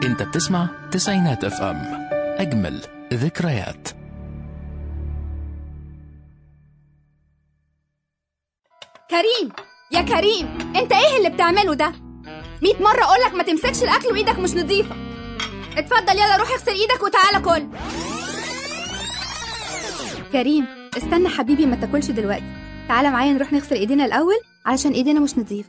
انت بتسمع تسعينات اف ام اجمل ذكريات كريم يا كريم انت ايه اللي بتعمله ده مية مرة اقولك ما تمسكش الاكل وايدك مش نظيفة اتفضل يلا روح اغسل ايدك وتعالى كل كريم استنى حبيبي ما تاكلش دلوقتي تعالى معايا نروح نغسل ايدينا الاول علشان ايدينا مش نظيفة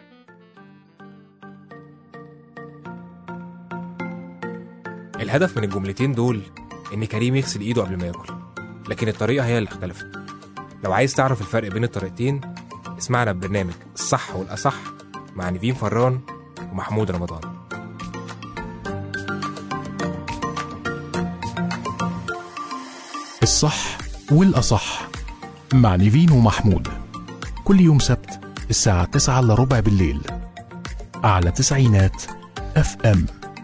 الهدف من الجملتين دول إن كريم يغسل إيده قبل ما ياكل لكن الطريقة هي اللي اختلفت لو عايز تعرف الفرق بين الطريقتين اسمعنا ببرنامج الصح والأصح مع نيفين فران ومحمود رمضان الصح والأصح مع نيفين ومحمود كل يوم سبت الساعة 9 إلا ربع بالليل على تسعينات اف ام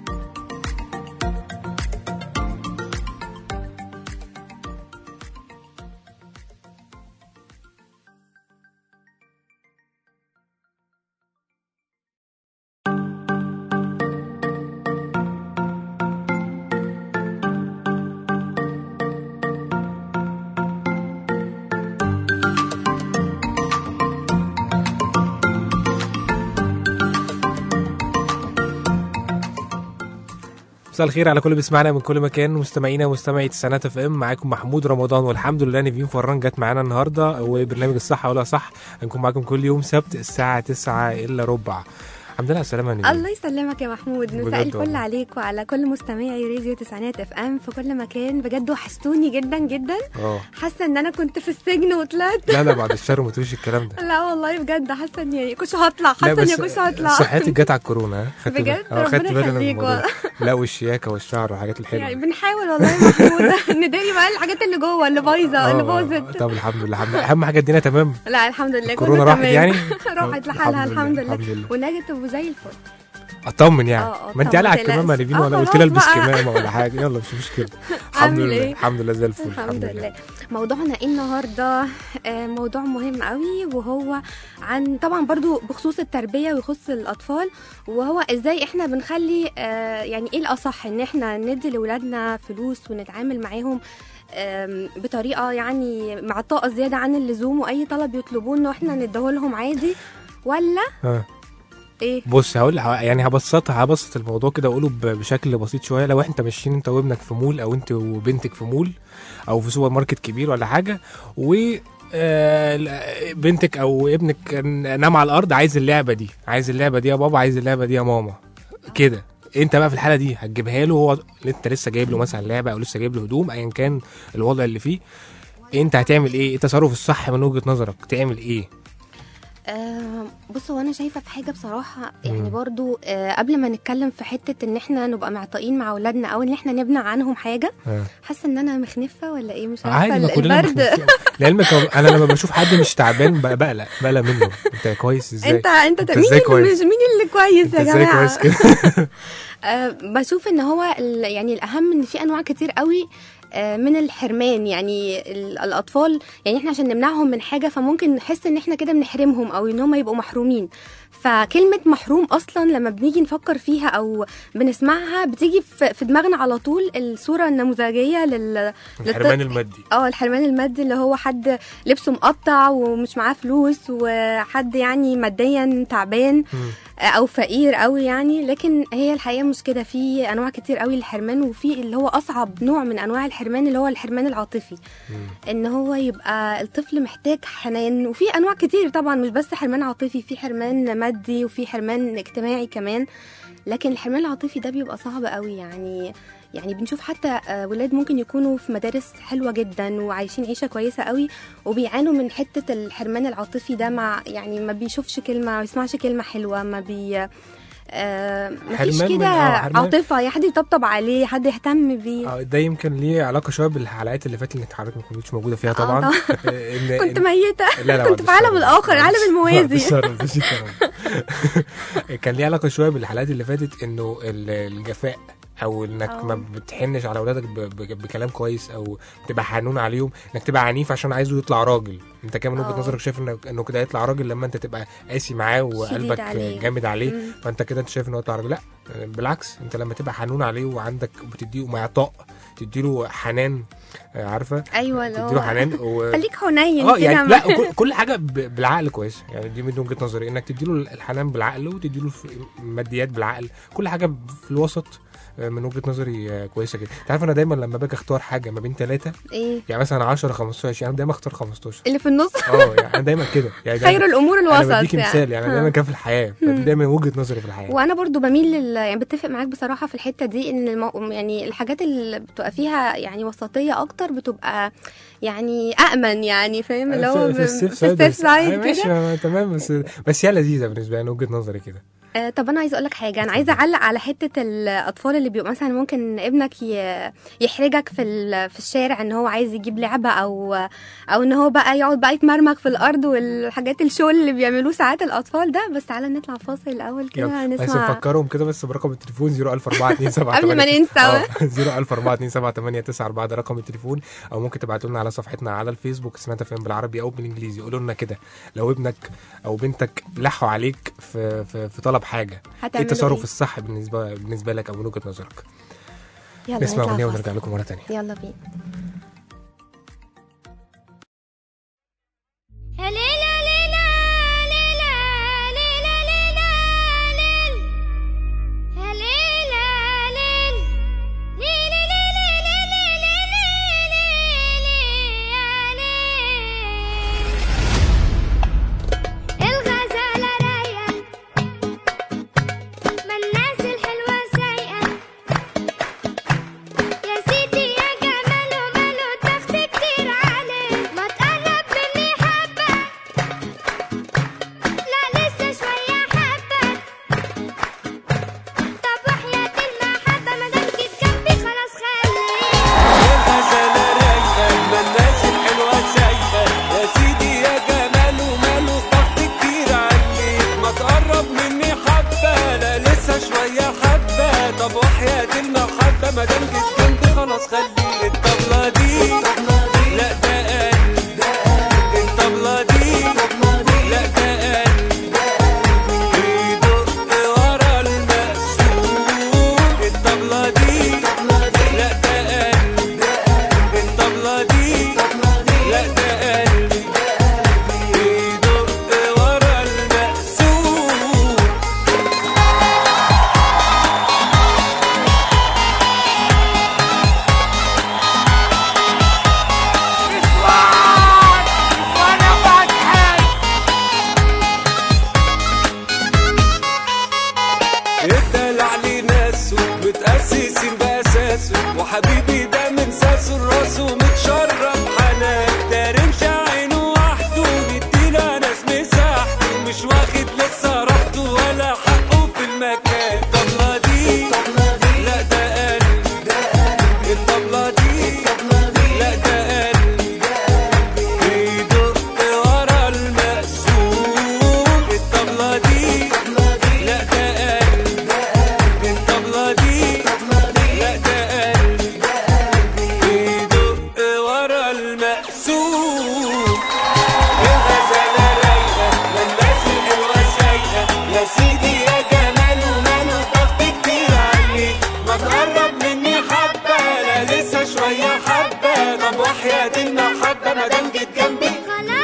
مساء الخير على كل اللي بيسمعنا من كل مكان مستمعينا ومستمعي تسعينات اف ام معاكم محمود رمضان والحمد لله نيفين فران جت معانا النهارده وبرنامج الصح ولا صح هنكون معاكم كل يوم سبت الساعه 9 الا ربع الحمد لله على السلامه يا نيفين الله يسلمك يا محمود مساء بجد الفل والله. عليك وعلى كل مستمعي راديو تسعينات اف ام في كل مكان بجد وحشتوني جدا جدا اه حاسه ان انا كنت في السجن وطلعت لا لا بعد الشر ما تقولش الكلام ده لا والله بجد حاسه اني كنتش هطلع لا حاسه اني بس كنتش هطلع صحتك جت على الكورونا ها؟ خدت بجد؟ بالك؟ اه، خدت ربنا بالي أنا من يخليك الموضوع. والله. لا والشياكه والشعر والحاجات الحلوه يعني بنحاول والله يا محمود نداري بقى الحاجات اللي جوه اللي بايظه اللي اه، باظت طب الحمد لله الحمد لله اهم حاجه الدنيا تمام لا الحمد لله الكورونا كله راحت تمام. يعني؟ راحت لحالها الحمد لله الحمد لله ونجت وزي الفل اطمن يعني اه، اه، ما انت طبعا، قلقه على ما الكمامه تقلقش. نيفين اه، ولا قلت خلاص لها البس بقى. كمامه ولا حاجه يلا مش مشكله الحمد عامل لله ايه؟ الحمد لله زي الفل الحمد لله موضوعنا ايه النهارده آه، موضوع مهم قوي وهو عن طبعا برضو بخصوص التربيه ويخص الاطفال وهو ازاي احنا بنخلي آه، يعني ايه الاصح ان احنا ندي لاولادنا فلوس ونتعامل معاهم آم، بطريقه يعني مع طاقه زياده عن اللزوم واي طلب يطلبوه انه احنا نديهولهم عادي ولا ها. ايه بص هقول يعني هبسطها هبسط الموضوع كده اقوله ب- بشكل بسيط شويه لو انت ماشيين انت وابنك في مول او انت وبنتك في مول او في سوبر ماركت كبير ولا حاجه و آه، ل- بنتك او ابنك نام على الارض عايز اللعبه دي عايز اللعبه دي يا بابا عايز اللعبه دي يا ماما كده انت بقى في الحاله دي هتجيبها له هو انت لسه جايب له مثلا لعبه او لسه جايب له هدوم ايا كان الوضع اللي فيه انت هتعمل ايه إيه التصرف الصح من وجهه نظرك تعمل ايه آه بص هو انا شايفه في حاجه بصراحه يعني مم. برضو آه قبل ما نتكلم في حته ان احنا نبقى معطائين مع اولادنا او ان احنا نمنع عنهم حاجه آه. حاسه ان انا مخنفه ولا ايه مش عارفه عادي ما ال- كلنا البرد مخنوقين. لعلمك انا لما بشوف حد مش تعبان بق- بقلق بقلق منه انت كويس ازاي انت انت, انت مين ازاي اللي كويس؟ مش مين اللي كويس انت يا ازاي جماعه كويس كده آه بشوف ان هو ال- يعني الاهم ان في انواع كتير قوي آه، من الحرمان يعني ال- الاطفال يعني احنا عشان نمنعهم من حاجه فممكن نحس ان احنا كده بنحرمهم او ان هم يبقوا محرومين فكلمه محروم اصلا لما بنيجي نفكر فيها او بنسمعها بتيجي في في دماغنا على طول الصوره النموذجيه لل الحرمان المادي اه الحرمان المادي اللي هو حد لبسه مقطع ومش معاه فلوس وحد يعني ماديا تعبان مم. او فقير قوي يعني لكن هي الحقيقه مش كده في انواع كتير قوي للحرمان وفي اللي هو اصعب نوع من انواع الحرمان اللي هو الحرمان العاطفي مم. ان هو يبقى الطفل محتاج حنان وفي انواع كتير طبعا مش بس حرمان عاطفي في حرمان مادي وفي حرمان اجتماعي كمان لكن الحرمان العاطفي ده بيبقى صعب قوي يعني يعني بنشوف حتى آه، ولاد ممكن يكونوا في مدارس حلوه جدا وعايشين عيشه كويسه قوي وبيعانوا من حته الحرمان العاطفي ده مع يعني ما بيشوفش كلمه ما بيسمعش كلمه حلوه ما بي آه ما فيش حرمان من- كده آه، حرمان. عاطفه يا حد يطبطب عليه حد يهتم بيه اه ده يمكن ليه علاقه شويه بالحلقات اللي فاتت اللي حضرتك ما كنتش موجوده فيها طبعا طبعا. آه، إن كنت إن- ميته لا لا كنت في عالم الآخر، العالم الموازي. كان ليه علاقه شويه بالحلقات اللي فاتت انه ال- الجفاء او انك أه. ما بتحنش على اولادك ب... ب... بكلام كويس او تبقى حنون عليهم انك تبقى عنيف عشان عايزه يطلع راجل انت كمان وجهه أه. نظرك شايف انك انه كده هيطلع راجل لما انت تبقى قاسي معاه وقلبك عليه. جامد عليه مم. فانت كده انت شايف انه يطلع راجل لا بالعكس انت لما تبقى حنون عليه وعندك بتديه معطاء تديله حنان آه، عارفه ايوه اللي تديله هو حنان و... خليك حنين اه كده يعني ما- لا كل- كل حاجه ب- بالعقل كويس يعني دي من وجهه نظري انك تديله الحنان بالعقل وتديله الف- الماديات بالعقل كل حاجه في الوسط آه، من وجهه نظري آه، كويسه جدا انت عارف انا دايما لما باجي اختار حاجه ما بين ثلاثه ايه يعني مثلا 10 15 20 انا دايما اختار 15 اللي في النص اه يعني انا دايما كده يعني دايما خير الامور انا الوسط بديك مثال يعني أنا ها. دايما كده في الحياه فدي دايما وجهه نظري في الحياه وانا برضو بميل لل... يعني بتفق معاك بصراحه في الحته دي ان المو... يعني الحاجات اللي بتبقى فيها يعني وسطيه اكتر بتبقى يعني امن يعني فاهم اللي هو في, في السيف في سايد السيف بس- آه، سايد ماشي كده آه، تمام بس بس هي لذيذه بالنسبه لي أنا وجهه نظري كده آه طب انا عايزه اقول لك حاجه انا عايزه اعلق على حته الاطفال اللي بيبقوا مثلا ممكن ابنك ي... يحرجك في ال... في الشارع ان هو عايز يجيب لعبه او او ان هو بقى يقعد بقى يتمرمغ في الارض والحاجات الشغل اللي بيعملوه ساعات الاطفال ده بس تعالى نطلع فاصل الاول كده يلا بس نسمع نفكرهم كده بس برقم التليفون 00427 قبل ما ننسى 00427 ده رقم التليفون او ممكن تبعتوا لنا على صفحتنا على الفيسبوك سمعت فين بالعربي او بالانجليزي قولوا لنا كده لو ابنك او بنتك لحوا عليك في في, في طلب حاجه ايه هتعملوا التصرف إيه؟ الصح بالنسبه بالنسبه لك او من وجهه نظرك يلا نسمع نطلع اغنيه فاصل. ونرجع لكم مره ثانيه يلا بينا يا ليلى ليلى ليلى ليلى ليلى ليل يا ليلى ليل ليلى ليلى ليلى ليلى يا ليل الغزالة رايقة ما الناس الحلوة سايقة يا سيدي يا جماله ماله تخت كتير عليه ما تقرب مني حبة لا لسه شوية حبة طب وحياة المحبة مادام جيت جنبي خلاص خليك الغزالة رايقة ما الناس الحلوة سايقة يا سيدي يا جمال وماله ضغط كتير عليك ما تقرب مني حبة لا لسه شوية حبة طب وحياة المحبة ما دام جيت جنبي خلاص خليك الطبلة دي لا ده قلب الطبلة دي لا ده قلب بيدق ورا المقسوم الطبلة دي لا ده قلب الطبلة دي لا ده قلبي بيدق ورا المقسوم الدلع لي ناسه متأسسين بأساسه وحبيبي ده من ساسه لراسه متشرب حنان ده رمش عينه وحده نديله ناس مساحته مش واخد لسه راحته ولا حقه في المكان الطبلة دي لا ده قلبي الطبلة دي لا ده قلبي بيدق ورا المقسوم الطبلة دي لا ده قلبي الطبلة دي لا ده قلبي بيدق ورا المقسوم الغزالة رايقة ما الناس الحلوة سايقة يا سيدي يا جمال وماله ضغط كتير عليك ما تقرب مني حبة لا لسه شوية حبة طب وحياة المحبة ما دام جيت جنبي خلاص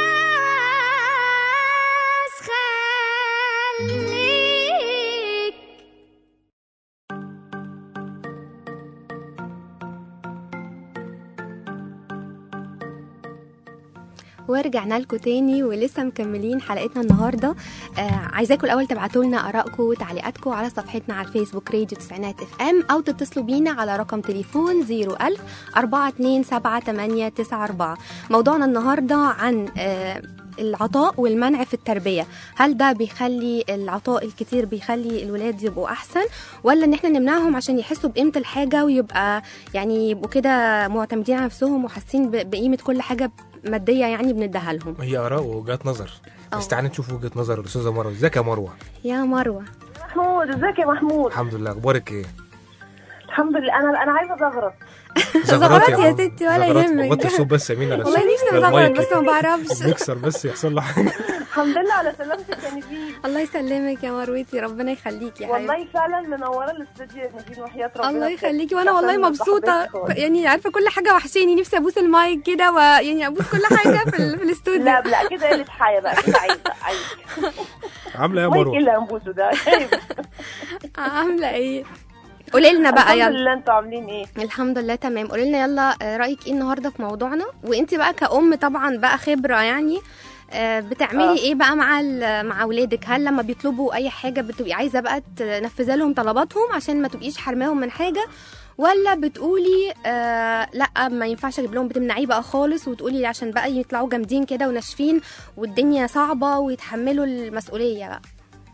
خليك ورجعنا لكم تاني ولسه مكملين حلقتنا النهارده آه عايزاكم الاول تبعتوا لنا ارائكم وتعليقاتكم على صفحتنا على الفيسبوك راديو تسعينات اف ام او تتصلوا بينا على رقم تليفون 01000 427 موضوعنا النهارده عن آه العطاء والمنع في التربيه هل ده بيخلي العطاء الكتير بيخلي الولاد يبقوا احسن ولا ان احنا نمنعهم عشان يحسوا بقيمه الحاجه ويبقى يعني يبقوا كده معتمدين على نفسهم وحاسين ب- بقيمه كل حاجه ماديه يعني بنديها لهم هي اراء ووجهات نظر بس أه. تعالى نشوف وجهه نظر الاستاذه مروه ازيك يا مروه يا مروه محمود ازيك يا محمود الحمد لله اخبارك ايه الحمد لله انا انا عايزه ازغرط زغرات يا ماما. ستي ولا زغرات. يهمك. وطي الصوت بس يا مين على والله الصوت. نفسي على ازغرط المايك. بس ما بعرفش بيكسر بس يحصل له حاجه الحمد لله على سلامتك يا نيفين الله يسلمك يا مروتي ربنا يخليكي يا حبيبتي والله فعلا منوره الاستوديو يا نيفين وحياه ربنا الله بجد. يخليكي وانا والله عشان ما مبسوطه بحبكش خالص. يعني عارفه كل حاجه وحشاني نفسي ابوس المايك كده ويعني ابوس كل حاجه في, ال- في الاستوديو لا لا كده قله حياه بقى كده عيب بقى عيب عامله ايه يا مايك مروه ايه اللي هنبوسه ده عيب عامله ايه قولي لنا بقى الحمد يلا لله انتوا عاملين ايه الحمد لله تمام قولي لنا يلا آه، رايك ايه النهارده في موضوعنا وانت بقى كأم طبعا بقى خبره يعني آه، بتعملي آه. ايه بقى مع ال- مع اولادك هل لما بيطلبوا اي حاجه بتبقي عايزه بقى تنفذي لهم طلباتهم عشان ما تبقيش حرماهم من حاجه ولا بتقولي آه لا ما ينفعش اجيب لهم بتمنعيه بقى خالص وتقولي عشان بقى يطلعوا جامدين كده وناشفين والدنيا صعبه ويتحملوا المسؤوليه بقى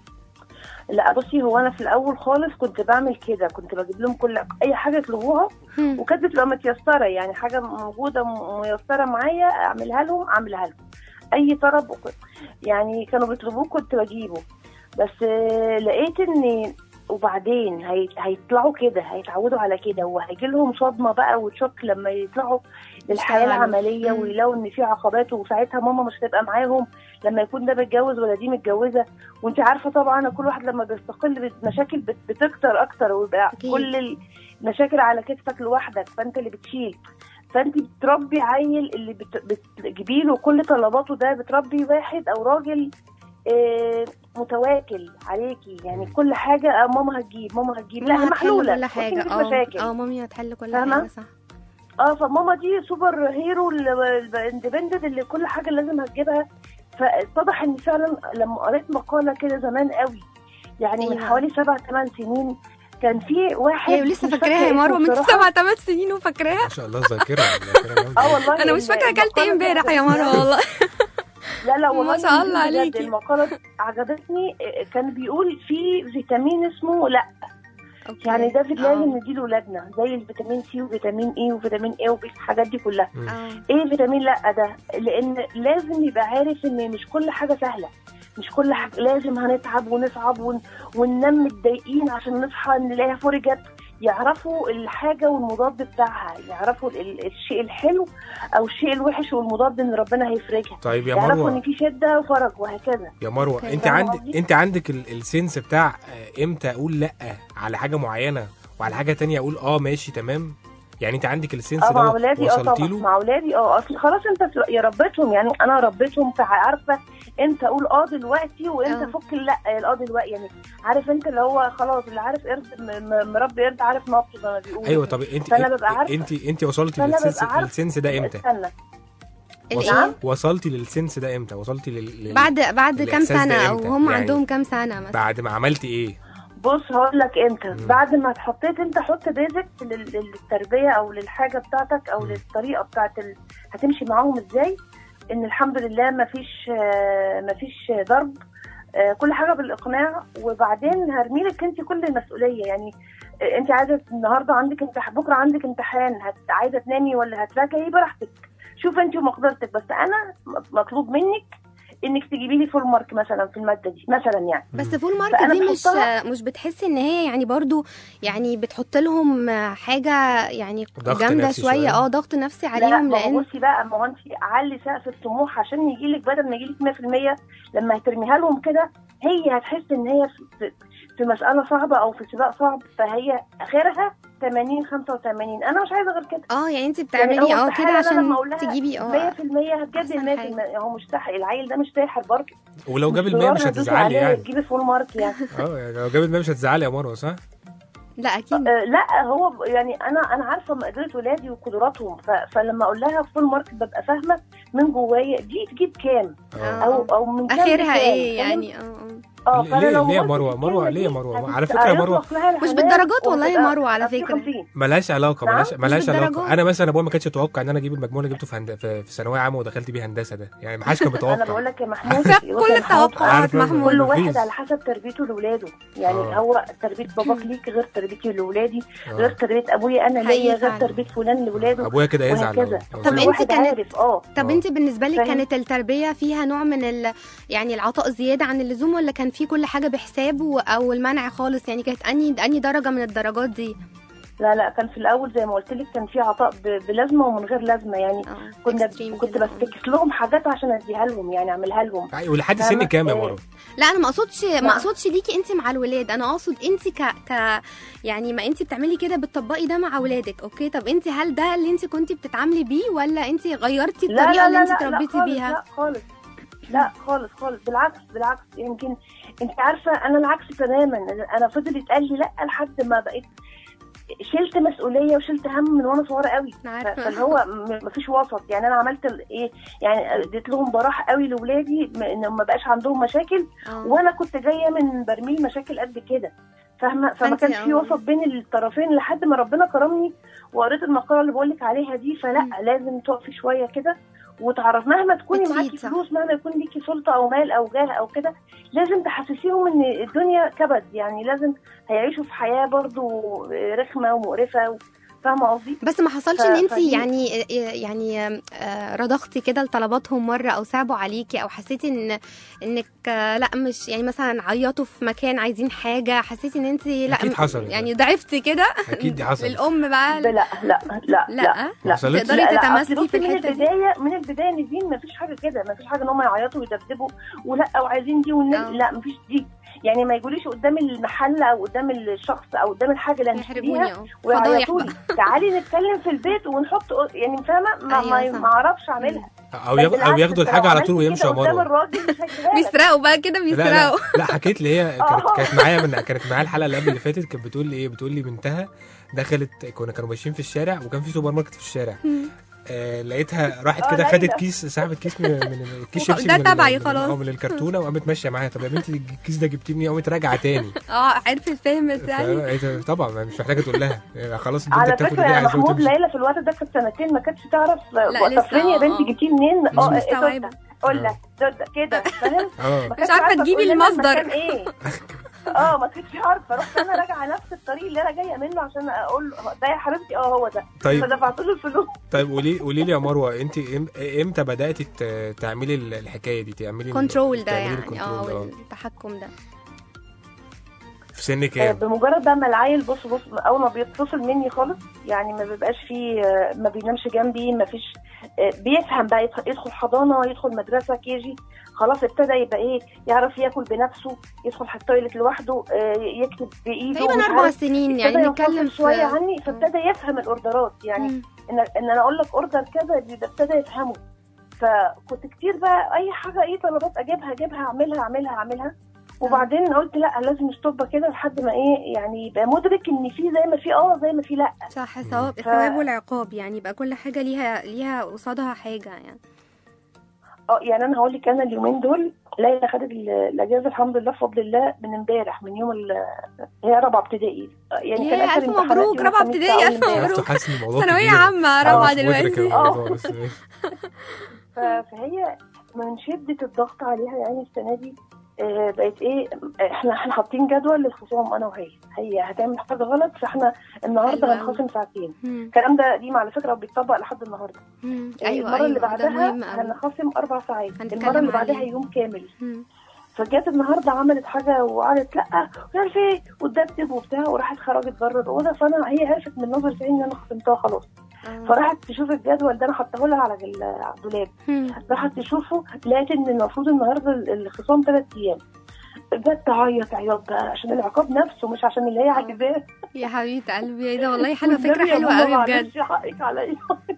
لا بصي هو انا في الاول خالص كنت بعمل كده كنت بجيب لهم كل اي حاجه يطلبوها هم. وكانت بتبقى متيسره يعني حاجه موجوده م- ميسره معايا اعملها لهم اعملها لهم اي طلب وك- يعني كانوا بيطلبوه كنت بجيبه بس آه، لقيت ان وبعدين هي... هيطلعوا كده هيتعودوا على كده وهيجي لهم صدمه بقى وشوك لما يطلعوا للحياه يشتغلوا. العمليه مم. ويلاقوا ان في عقبات وساعتها ماما مش هتبقى معاهم لما يكون ده متجوز ولا دي متجوزه وانت عارفه طبعا كل واحد لما بيستقل المشاكل بت- بتكتر اكتر ويبقى أكيد. كل المشاكل على كتفك لوحدك فانت اللي بتشيل فانت بتربي عيل اللي بت- بتجيبي له كل طلباته ده بتربي واحد او راجل آه، متواكل عليكي يعني كل حاجه آه، ماما هتجيب ماما هتجيب لا ماما هي هتحل محلوله كل وفي حاجه مفيش اه مشاكل اه مامي هتحل كل فاهمة؟ حاجه صح اه فماما دي سوبر هيرو الاندبندنت اللي كل حاجه لازم هتجيبها فاتضح ان فعلا لما قريت مقاله كده زمان قوي يعني من أيوة. حوالي سبع ثمان سنين كان في واحد هي ولسه مش فاكراها فاكرة يا مروه اسمه من بصراحة. سبع ثمان سنين وفاكراها ما شاء الله ذاكره ذاكره جامدة. اه والله انا مش ال- فاكره اكلت ايه المقالة دي امبارح يا عجبتني. مروه والله لا لا ما والله شاء الله بجد عليكي. المقاله دي عجبتني كان بيقول في فيتامين اسمه لا أوكي. يعني ده في لازم آه. نديله لاولادنا زي الفيتامين سي وفيتامين اي وفيتامين اي والحاجات دي كلها اه ايه فيتامين لا ده لان لازم يبقى عارف ان مش كل حاجه سهله مش كل حاجه لازم هنتعب ونصعب ون... وننام متضايقين عشان نصحى نلاقيها فرجت يعرفوا الحاجه والمضاد بتاعها يعرفوا ال... ال- الشيء الحلو او الشيء الوحش والمضاد ان ربنا هيفرجها طيب يا يعرفوا ان مروه في شده وفرج وهكذا يا مروه أوكي. انت فاهمة عندك قصدي؟ انت عندك ال- السنس بتاع آه، امتى اقول لا على حاجه معينه وعلى حاجه تانية اقول اه ماشي تمام يعني انت عندك السنس اه ده مع اولادي اه وصلتي طبعا له مع اولادي اه اصل خلاص انت ت- يا ربيتهم يعني انا ربيتهم فعارفه امتى اقول اه دلوقتي وامتى اه. افك لا اه دلوقتي يعني عارف انت اللي هو خلاص اللي عارف قرد م- م- مربي قرد عارف نبضه زي ما بيقولوا ايوه طب انت فأنا ببقى عارفة. انت انت وصلتي فأنا للسنس ببقى عارفة. السنس ده امتى استنى وصل- الايه وصلتي للسنس ده امتى وصلتي لل... لل... بعد بعد كام الإحساس ده سنه او إمتى؟ هم يعني عندهم كام سنه مثلا بعد ما عملتي ايه بص هقول لك امتى مم. بعد ما اتحطيت انت حط بيزك للتربيه او للحاجه بتاعتك او مم. للطريقه بتاعت ال... هتمشي معاهم ازاي ان الحمد لله ما فيش ما فيش ضرب آه، كل حاجه بالاقناع وبعدين هرمي لك انت كل المسؤوليه يعني آه، انت عايزه النهارده عندك امتحان بكره عندك امتحان هت... عايزه تنامي ولا هتراجعي براحتك شوف انت ومقدرتك بس انا م- مطلوب منك انك تجيبي لي فول مارك مثلا في الماده دي مثلا يعني بس فول مارك فأنا دي مش بحطها- مش بتحسي ان هي يعني برضو يعني بتحط لهم حاجه يعني ضغط جامده نفسي شويه شوية. اه ضغط نفسي لا عليهم ما هو لان بصي بقى ما هو انت علي سقف الطموح عشان يجي لك بدل ما يجي لك 100% لما هترميها لهم كده هي هتحس ان هي في, في مساله صعبه او في سباق صعب فهي اخرها 80 85 انا مش عايزه غير كده اه يعني انت يعني بتعملي هو اه استحالة كده أنا عشان لما أقول لها تجيبي 100% اه هتجيب أحسن ال 100% هو مستحيل العيل ده مش ساحر برضه ولو جاب مش المية مش زرار هتدوسي هتزعلي عليه يعني تجيبي فول مارك يعني اه يعني لو جاب المية مش هتزعلي يا مروه صح؟ لا اكيد آه، لا هو يعني انا انا عارفه مقدره ولادي وقدراتهم ف- فلما اقول لها فول مارك ببقى فاهمه من جوايا دي تجيب كام اه او او من كام اخرها لكام، ايه فاهم؟ يعني اه اه اه ليه- فانا ليه- لو ليه يا قلت مروة؟ الكلمة مروة، دي ليه يا مروة؟ هتبقى- على فكرة يا مروة- هيطلق لها مش الحنان بالدرجات والله يا وهتبقى مروة على 50 فكرة. 50. ملهاش علاقه نعم، ملهاش مش ملهاش علاقه بالدرجات. انا مثلا ابويا ما كانش يتوقع ان انا اجيب المجموع اللي جبته في هند... في في ثانويه عامه ودخلت بيه هندسه ده يعني ما حدش كان انا متوقع بقول لك يا محمود عارفة بص كل يا محمود، التوقعات عارفة محمود كل مفيش. واحد على حسب تربيته لاولاده يعني آه. هو تربيه باباك ليك غير تربيتي لاولادي آه. غير تربيه ابويا انا حقيقي ليا غير فعلا. تربيه فلان لاولاده ابويا كده يزعل وهكذا لو- لو طب كل سمع. انت واحد كانت- عارف اه طب آه. انت بالنسبه لك فاهم؟ كانت التربيه فيها نوع من ال يعني العطاء زياده عن اللزوم ولا كان في كل حاجه بحساب و- او المنع خالص يعني كانت اني اني درجه من الدرجات دي لا لا كان في الاول زي ما قلت لك كان في عطاء ب- بلازمه ومن غير لازمه يعني اه كنا extreme كنت كده، اه. بفتكس لهم حاجات عشان اديها لهم يعني اعملها لهم أيوة، ولحد سن فاهمة؟ كام يا إيه. مروه لا انا ما اقصدش ما لا. اقصدش ليكي انت مع الولاد انا اقصد انت ك ك يعني ما انت بتعملي كده بتطبقي ده مع اولادك اوكي طب انت هل ده اللي انت كنتي بتتعاملي بيه ولا انت غيرتي لا الطريقه لا اللي لا انت لا, لا تربيتي خالص بيها لا خالص لا خالص خالص بالعكس بالعكس يمكن انت عارفه انا العكس تماما انا فضل يتقال لي لا لحد ما بقيت شلت مسؤوليه وشلت هم من وانا صغيره قوي أنا عارفة. فاللي هو م- مفيش وسط يعني انا عملت ال- ايه يعني اديت لهم براح قوي لاولادي م- ان ما بقاش عندهم مشاكل اه. وانا كنت جايه من برميل مشاكل قد كده فاهمه فما فأنت كانش في اه. وسط بين الطرفين لحد ما ربنا كرمني وقريت المقاله اللي بقول لك عليها دي فلا مم. لازم تقفي شويه كده وتعرف مهما تكوني بتفيد، معاكي صح. فلوس مهما يكون ليكي سلطه او مال او جاه او كده لازم تحسسيهم ان الدنيا كبد يعني لازم هيعيشوا في حياه برضو رخمه ومقرفه فاهمه قصدي؟ بس ما حصلش ف- ان انت فدي- يعني يعني آه، رضختي كده لطلباتهم مره او صعبوا عليكي او حسيتي ان انك آه، لا مش يعني مثلا عيطوا في مكان عايزين حاجه حسيتي ان انت لا أكيد حصل. يعني ضعفتي كده أكيد دي حصلت. للام بقى لا لا لا لا لا لا حصلتش؟ تقدري لا لا تتماسكي أصل في بصي من الحته دي البدايه من البدايه نزين ما فيش حاجه كده ما فيش حاجه ان هم يعيطوا ويدبدبوا ولا وعايزين دي والنبي آه. لا ما فيش دي يعني ما يجوليش قدام المحل او قدام الشخص او قدام الحاجه اللي يحرجوني هنشتريها اه فضايح ويعيطوا بقى لي تعالي نتكلم في البيت ونحط يعني فاهمه ما, أيوة ما, صح. ما اعرفش اعملها او بل ياغ- او بالعكس، ياخدوا أنت الحاجه لو على عملت طول ويمشوا كده يا قدام مروه الراجل مش هيديها لك. بيسرقوا بقى كده لا لا بيسرقوا لا حكيت لي هي كانت آه. كانت معايا من كانت معايا الحلقه اللي قبل اللي فاتت كانت بتقول لي ايه بتقول لي بنتها دخلت كنا كانوا ماشيين في الشارع وكان في سوبر ماركت في الشارع آه لقيتها راحت آه، كده ليلى. خدت كيس سحبت كيس من من الكيس وخ- شيبسي ده من ال- تبعي من- خلاص. اه من الكرتونه وقامت ماشيه معايا طب يا بنتي الكيس ده جبتيه منين قامت راجعه تاني اه عرفت فهمت يعني فقالت طبعا مش محتاجه تقول لها يعني خلاص البنت على بتاخد فكره اللي يا هي عايزاه محمود وتمشي ليلى في الوقت ده كانت سنتين ما كانتش تعرف لسه، وقفلين يا آه، بنتي آه. جبتيه منين مش اه إيه مستوعبة. ده؟ قول لك ده ده كده فاهم اه ما كانتش عارفة تجيبي تقول لنا المصدر. المكان ايه اه ما كنتش عارفه رحت انا راجعه نفس الطريق اللي انا جايه منه عشان اقول له ده يا حبيبتي اه هو ده طيب فدفعت له الفلوس طيب قولي قولي لي يا مروه انت إم- امتى بداتي ت- تعملي ال- الحكايه دي تعملي ال- كنترول ده تعملي يعني الكنترول ده، اه والتحكم ده في سن آه، كام بمجرد بقى ما العيل بص بص اول ما بيتصل مني خالص يعني ما بيبقاش فيه آه، ما بينامش جنبي ما فيش آه، بيفهم بقى يدخل- يدخل حضانه يدخل مدرسه كيجي خلاص ابتدى يبقى ايه يعرف ياكل بنفسه يدخل على التويلت لوحده آه، يكتب بايده تقريبا مش اربع عارف. سنين يعني ابتدى نتكلم ينفصل في شويه عني فابتدى يفهم الاوردرات يعني مم. ان ان انا اقول لك اوردر كذا دي ده ابتدى يفهمه فكنت كتير بقى اي حاجه اي طلبات اجيبها اجيبها اعملها اعملها اعملها وبعدين قلت لا لازم ستوب كده لحد ما ايه يعني يبقى مدرك ان في زي ما في اه زي ما في لا صح الثواب الثواب والعقاب يعني يبقى كل حاجه ليها ليها قصادها حاجه يعني اه يعني انا هقول لك انا اليومين دول ليلى خدت ال- الاجازه الحمد لله بفضل الله من امبارح من يوم ال- هي رابعه ابتدائي يعني ياه، آخر ألف امتحانات مبروك، يوم رابعة الخميس ابتدائي، بتاع ألف أول امبارح. مبروك. كنت حاسس ان الموضوع ثانويه كبير. عامه رابعه مش مدرك دلوقتي الموضوع بس ماشي. ف- فهي من شده الضغط عليها يعني السنه دي آه، بقت ايه احنا احنا حاطين جدول للخصوم انا وهي هي هتعمل حاجه غلط فاحنا النهارده حلو أوي. هنخصم ساعتين مم. الكلام ده قديم على فكره وبيتطبق لحد النهارده مم. آه، ايوه المره اللي ايوه ده بعدها مهم قوي هنخصم اربع ساعات هنتكلم المره اللي بعدها عليه. يوم كامل مم. فجت النهارده عملت حاجه وقالت لا مش عارف ايه وتدبدب وبتاع وراحت خرجت بره الاوضه فانا هي عرفت من نظر عيني ان انا خصمتها خلاص آه. فراحت تشوف الجدول ده انا حطاه لها على ال- على الدولاب مم. راحت تشوفه لقيت ان المفروض النهارده ال- الخصام ثلاث ايام جت تعيط عياط بقى عشان العقاب نفسه مش عشان اللي هي عايزاه يا حبيبه قلبي ايه ده والله حلوه فكره والنبي يا حلوه ماما قوي بجد معلش حقك عليا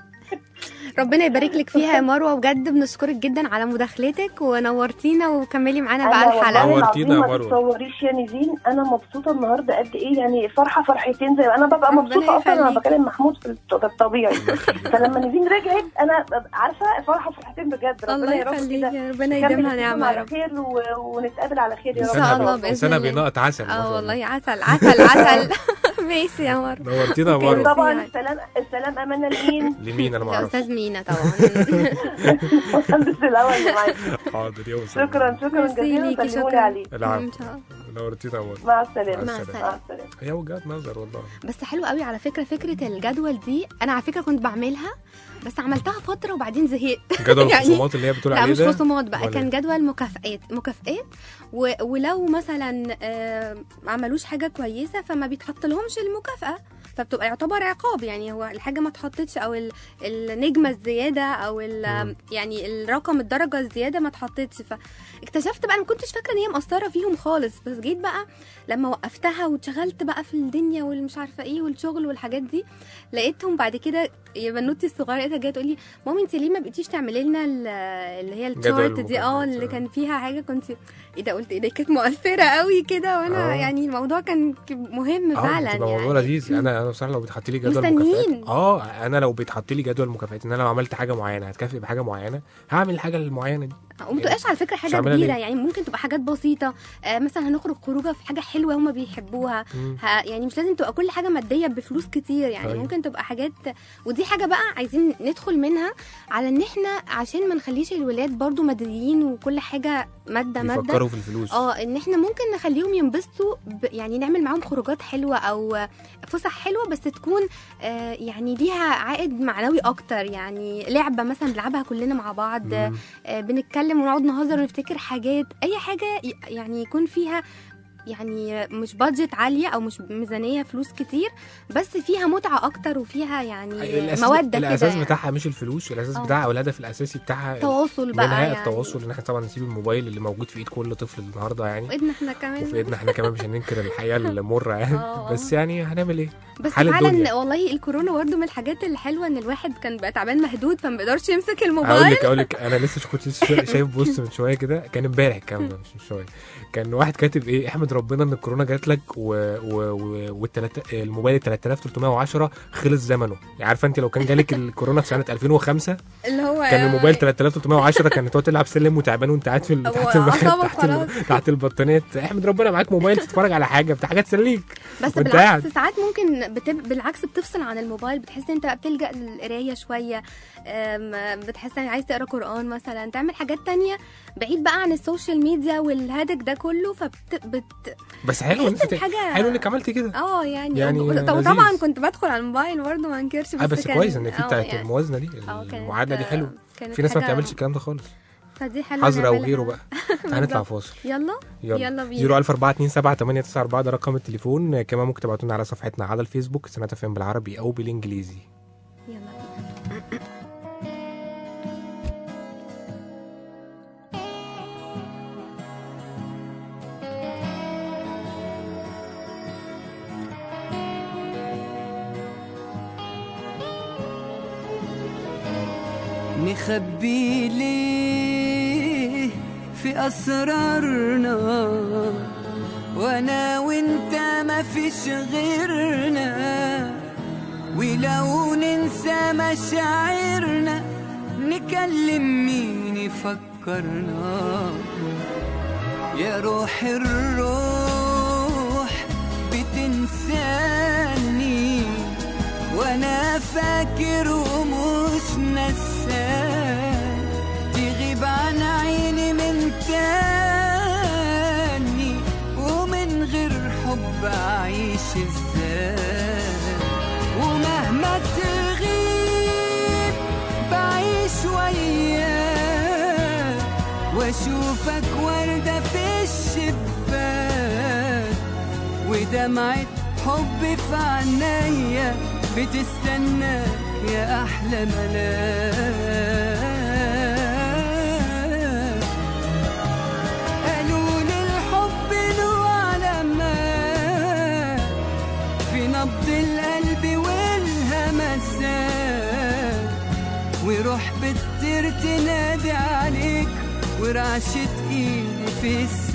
ربنا يبارك لك فيها يا مروه بجد بنشكرك جدا على مداخلتك ونورتينا وكملي معانا بقى أنا والله الحلقه نورتينا العظيم يا ما مروة. تتصوريش يا نيزين انا مبسوطه النهارده قد ايه يعني فرحه فرحتين زي انا ببقى ربنا مبسوطه اصلا انا يخليك. بكلم محمود في الط- الطبيعي فلما نيزين رجعت انا ببقى عارفه فرحه فرحتين بجد ربنا الله يا رب يخليك كده يا ربنا نكمل يديمها السنة نعمه يا على رب خير و... ونتقابل على خير يا إن رب شاء الله لسانها- بإذن لسانها الله. بينقط عسل ما شاء اه الله. والله عسل عسل عسل ماشي يا مروه نورتينا يا أوكي. مروه طبعا يعني. السلام السلام امانه لمين؟ لمين انا ما يا اعرفش استاذ مينا طبعا المهندس الاول اللي معايا حاضر يا وسام. شكرا شكرا ميرسي جزيلا ليكي وسلموا لي شكرا عليه العفو إن شاء الله. نورتينا يا مروه مع السلامه مع السلامة. مع السلامه هي وجهات نظر والله بس حلو قوي على فكره فكره الجدول دي انا على فكره كنت بعملها بس عملتها فتره وبعدين زهقت جدول يعني- الخصومات اللي هي بتقول لا عليه مش ده خصومات بقى أمال كان إيه؟ جدول مكافئات مكافئات و... ولو مثلا آه، ما عملوش حاجه كويسه فما بيتحط لهمش المكافاه فبتبقى يعتبر عقاب يعني هو الحاجه ما اتحطتش او ال- النجمه الزياده او ال- مم. يعني الرقم الدرجه الزياده ما اتحطتش فاكتشفت بقى انا ما كنتش فاكره ان هي مأثره فيهم خالص بس جيت بقى لما وقفتها واتشغلت بقى في الدنيا والمش عارفه ايه والشغل والحاجات دي لقيتهم بعد كده يا بنوتي الصغيره لقيتها جايه تقول لي مامي انت ليه ما بقيتيش تعملي لنا ال- اللي هي جدول الشارت دي اه المكافآت، اللي آه. كان فيها حاجه كنت ايه ده قلت ايه ده كانت مؤثره قوي كده وانا آه. يعني الموضوع كان ك- مهم اه فعلا بتبقى يعني موضوع لذيذ انا انا بصراحه لو بيتحط لي جدول مستنيين. مكافآت اه انا لو بيتحط لي جدول مكافآت ان انا لو عملت حاجه معينه هتكافئ بحاجه معينه هعمل الحاجه المعينه دي وما تبقاش على فكره مش حاجه هعملها كبيره ليه؟ يعني ممكن تبقى حاجات بسيطه آه مثلا هنخرج خروجه في حاجه حلوه هما بيحبوها مم. ها يعني مش لازم تبقى كل حاجه ماديه بفلوس كتير يعني أيوة. ممكن تبقى حاجات ودي حاجه بقى عايزين ندخل منها على ان احنا عشان ما نخليش الولاد برضو ماديين وكل حاجه ماده ماده بيفكروا في الفلوس اه ان احنا ممكن نخليهم ينبسطوا ب... يعني نعمل معاهم خروجات حلوه او فسح حلوه بس تكون آه يعني ليها عائد معنوي اكتر يعني لعبه مثلا بنلعبها كلنا مع بعض مم. آه بنتكلم ونقعد نهزر ونفتكر حاجات اي حاجه ي- يعني يكون فيها يعني مش بادجت عاليه او مش ميزانيه فلوس كتير بس فيها متعه اكتر وفيها يعني الأساس موده كده الاساس يعني. بتاعها مش الفلوس الاساس آه. بتاعها او الهدف الاساسي بتاعها تواصل بقى منها يعني التواصل ان احنا طبعا نسيب الموبايل اللي موجود في ايد كل طفل النهارده يعني وايدنا احنا كمان وفي ايدنا احنا كمان مش هننكر الحقيقه المره يعني آه. بس يعني هنعمل ايه بس حال فعلا الدنيا. والله الكورونا برضه من الحاجات الحلوه ان الواحد كان بقى تعبان مهدود فما بيقدرش يمسك اقول الموبايل لك اقول لك انا لسه كنت لسه شا- شايف بوست من شويه كده كان امبارح الكلام ده مش من شويه كان واحد كاتب ايه احمد ربنا ان الكورونا جات لك و... و... و... والتلات... الموبايل 3310 خلص زمنه يعني عارفه انت لو كان جالك الكورونا في سنه 2005 اللي هو كان الموبايل 3310 كان تقعد تلعب سلم وتعبان وانت قاعد في ال- هو تحت الم... أعصابك تحت ال... خلاص. تحت البطانيه احمد ربنا معاك موبايل تتفرج على حاجه بتاع حاجه تسليك بس وانت بالعكس قاعد. ساعات ممكن بتب... بالعكس بتفصل عن الموبايل بتحس انت بقى بتلجأ للقرايه شويه أم، بتحس ان عايز تقرا قران مثلا تعمل حاجات تانية بعيد بقى عن السوشيال ميديا والهدك ده كله فبت بت... بس حلو بتحس انت بحاجة- حلو انك عملتي كده اه يعني, يعني وب- لذيذ. وطبعا كنت بدخل على الموبايل برضه ما انكرش بس, اه بس كان... كويس ان في آه، بتاعت يعني- الموازنه دي آه، كانت- المعادله دي حلوه كانت في ناس ما حاجة- بتعملش الكلام ده خالص فدي حلوه حظر او نعملها. غيره بقى هنطلع بالظبط. فاصل يلا يلا يلا بينا 01427 ده رقم التليفون كمان ممكن تبعتونا على صفحتنا على الفيسبوك سنة فين بالعربي او بالانجليزي يلا بينا نخبي ليه في أسرارنا وأنا وأنت ما فيش غيرنا ولو ننسى مشاعرنا نكلم مين يفكرنا يا روح الروح بتنساني وانا فاكر ومش نسان تغيب عن عيني من تاني ومن غير حب اعيش ازاي ومهما تغيب بعيش وياك واشوفك وردة في الشباك ودمعة حب في عينيا بتستناك يا احلى ملاك قالوا لي الحب له علامات في نبض القلب والهمسات وروح بتطير تنادي عليك ورعشة ايدي في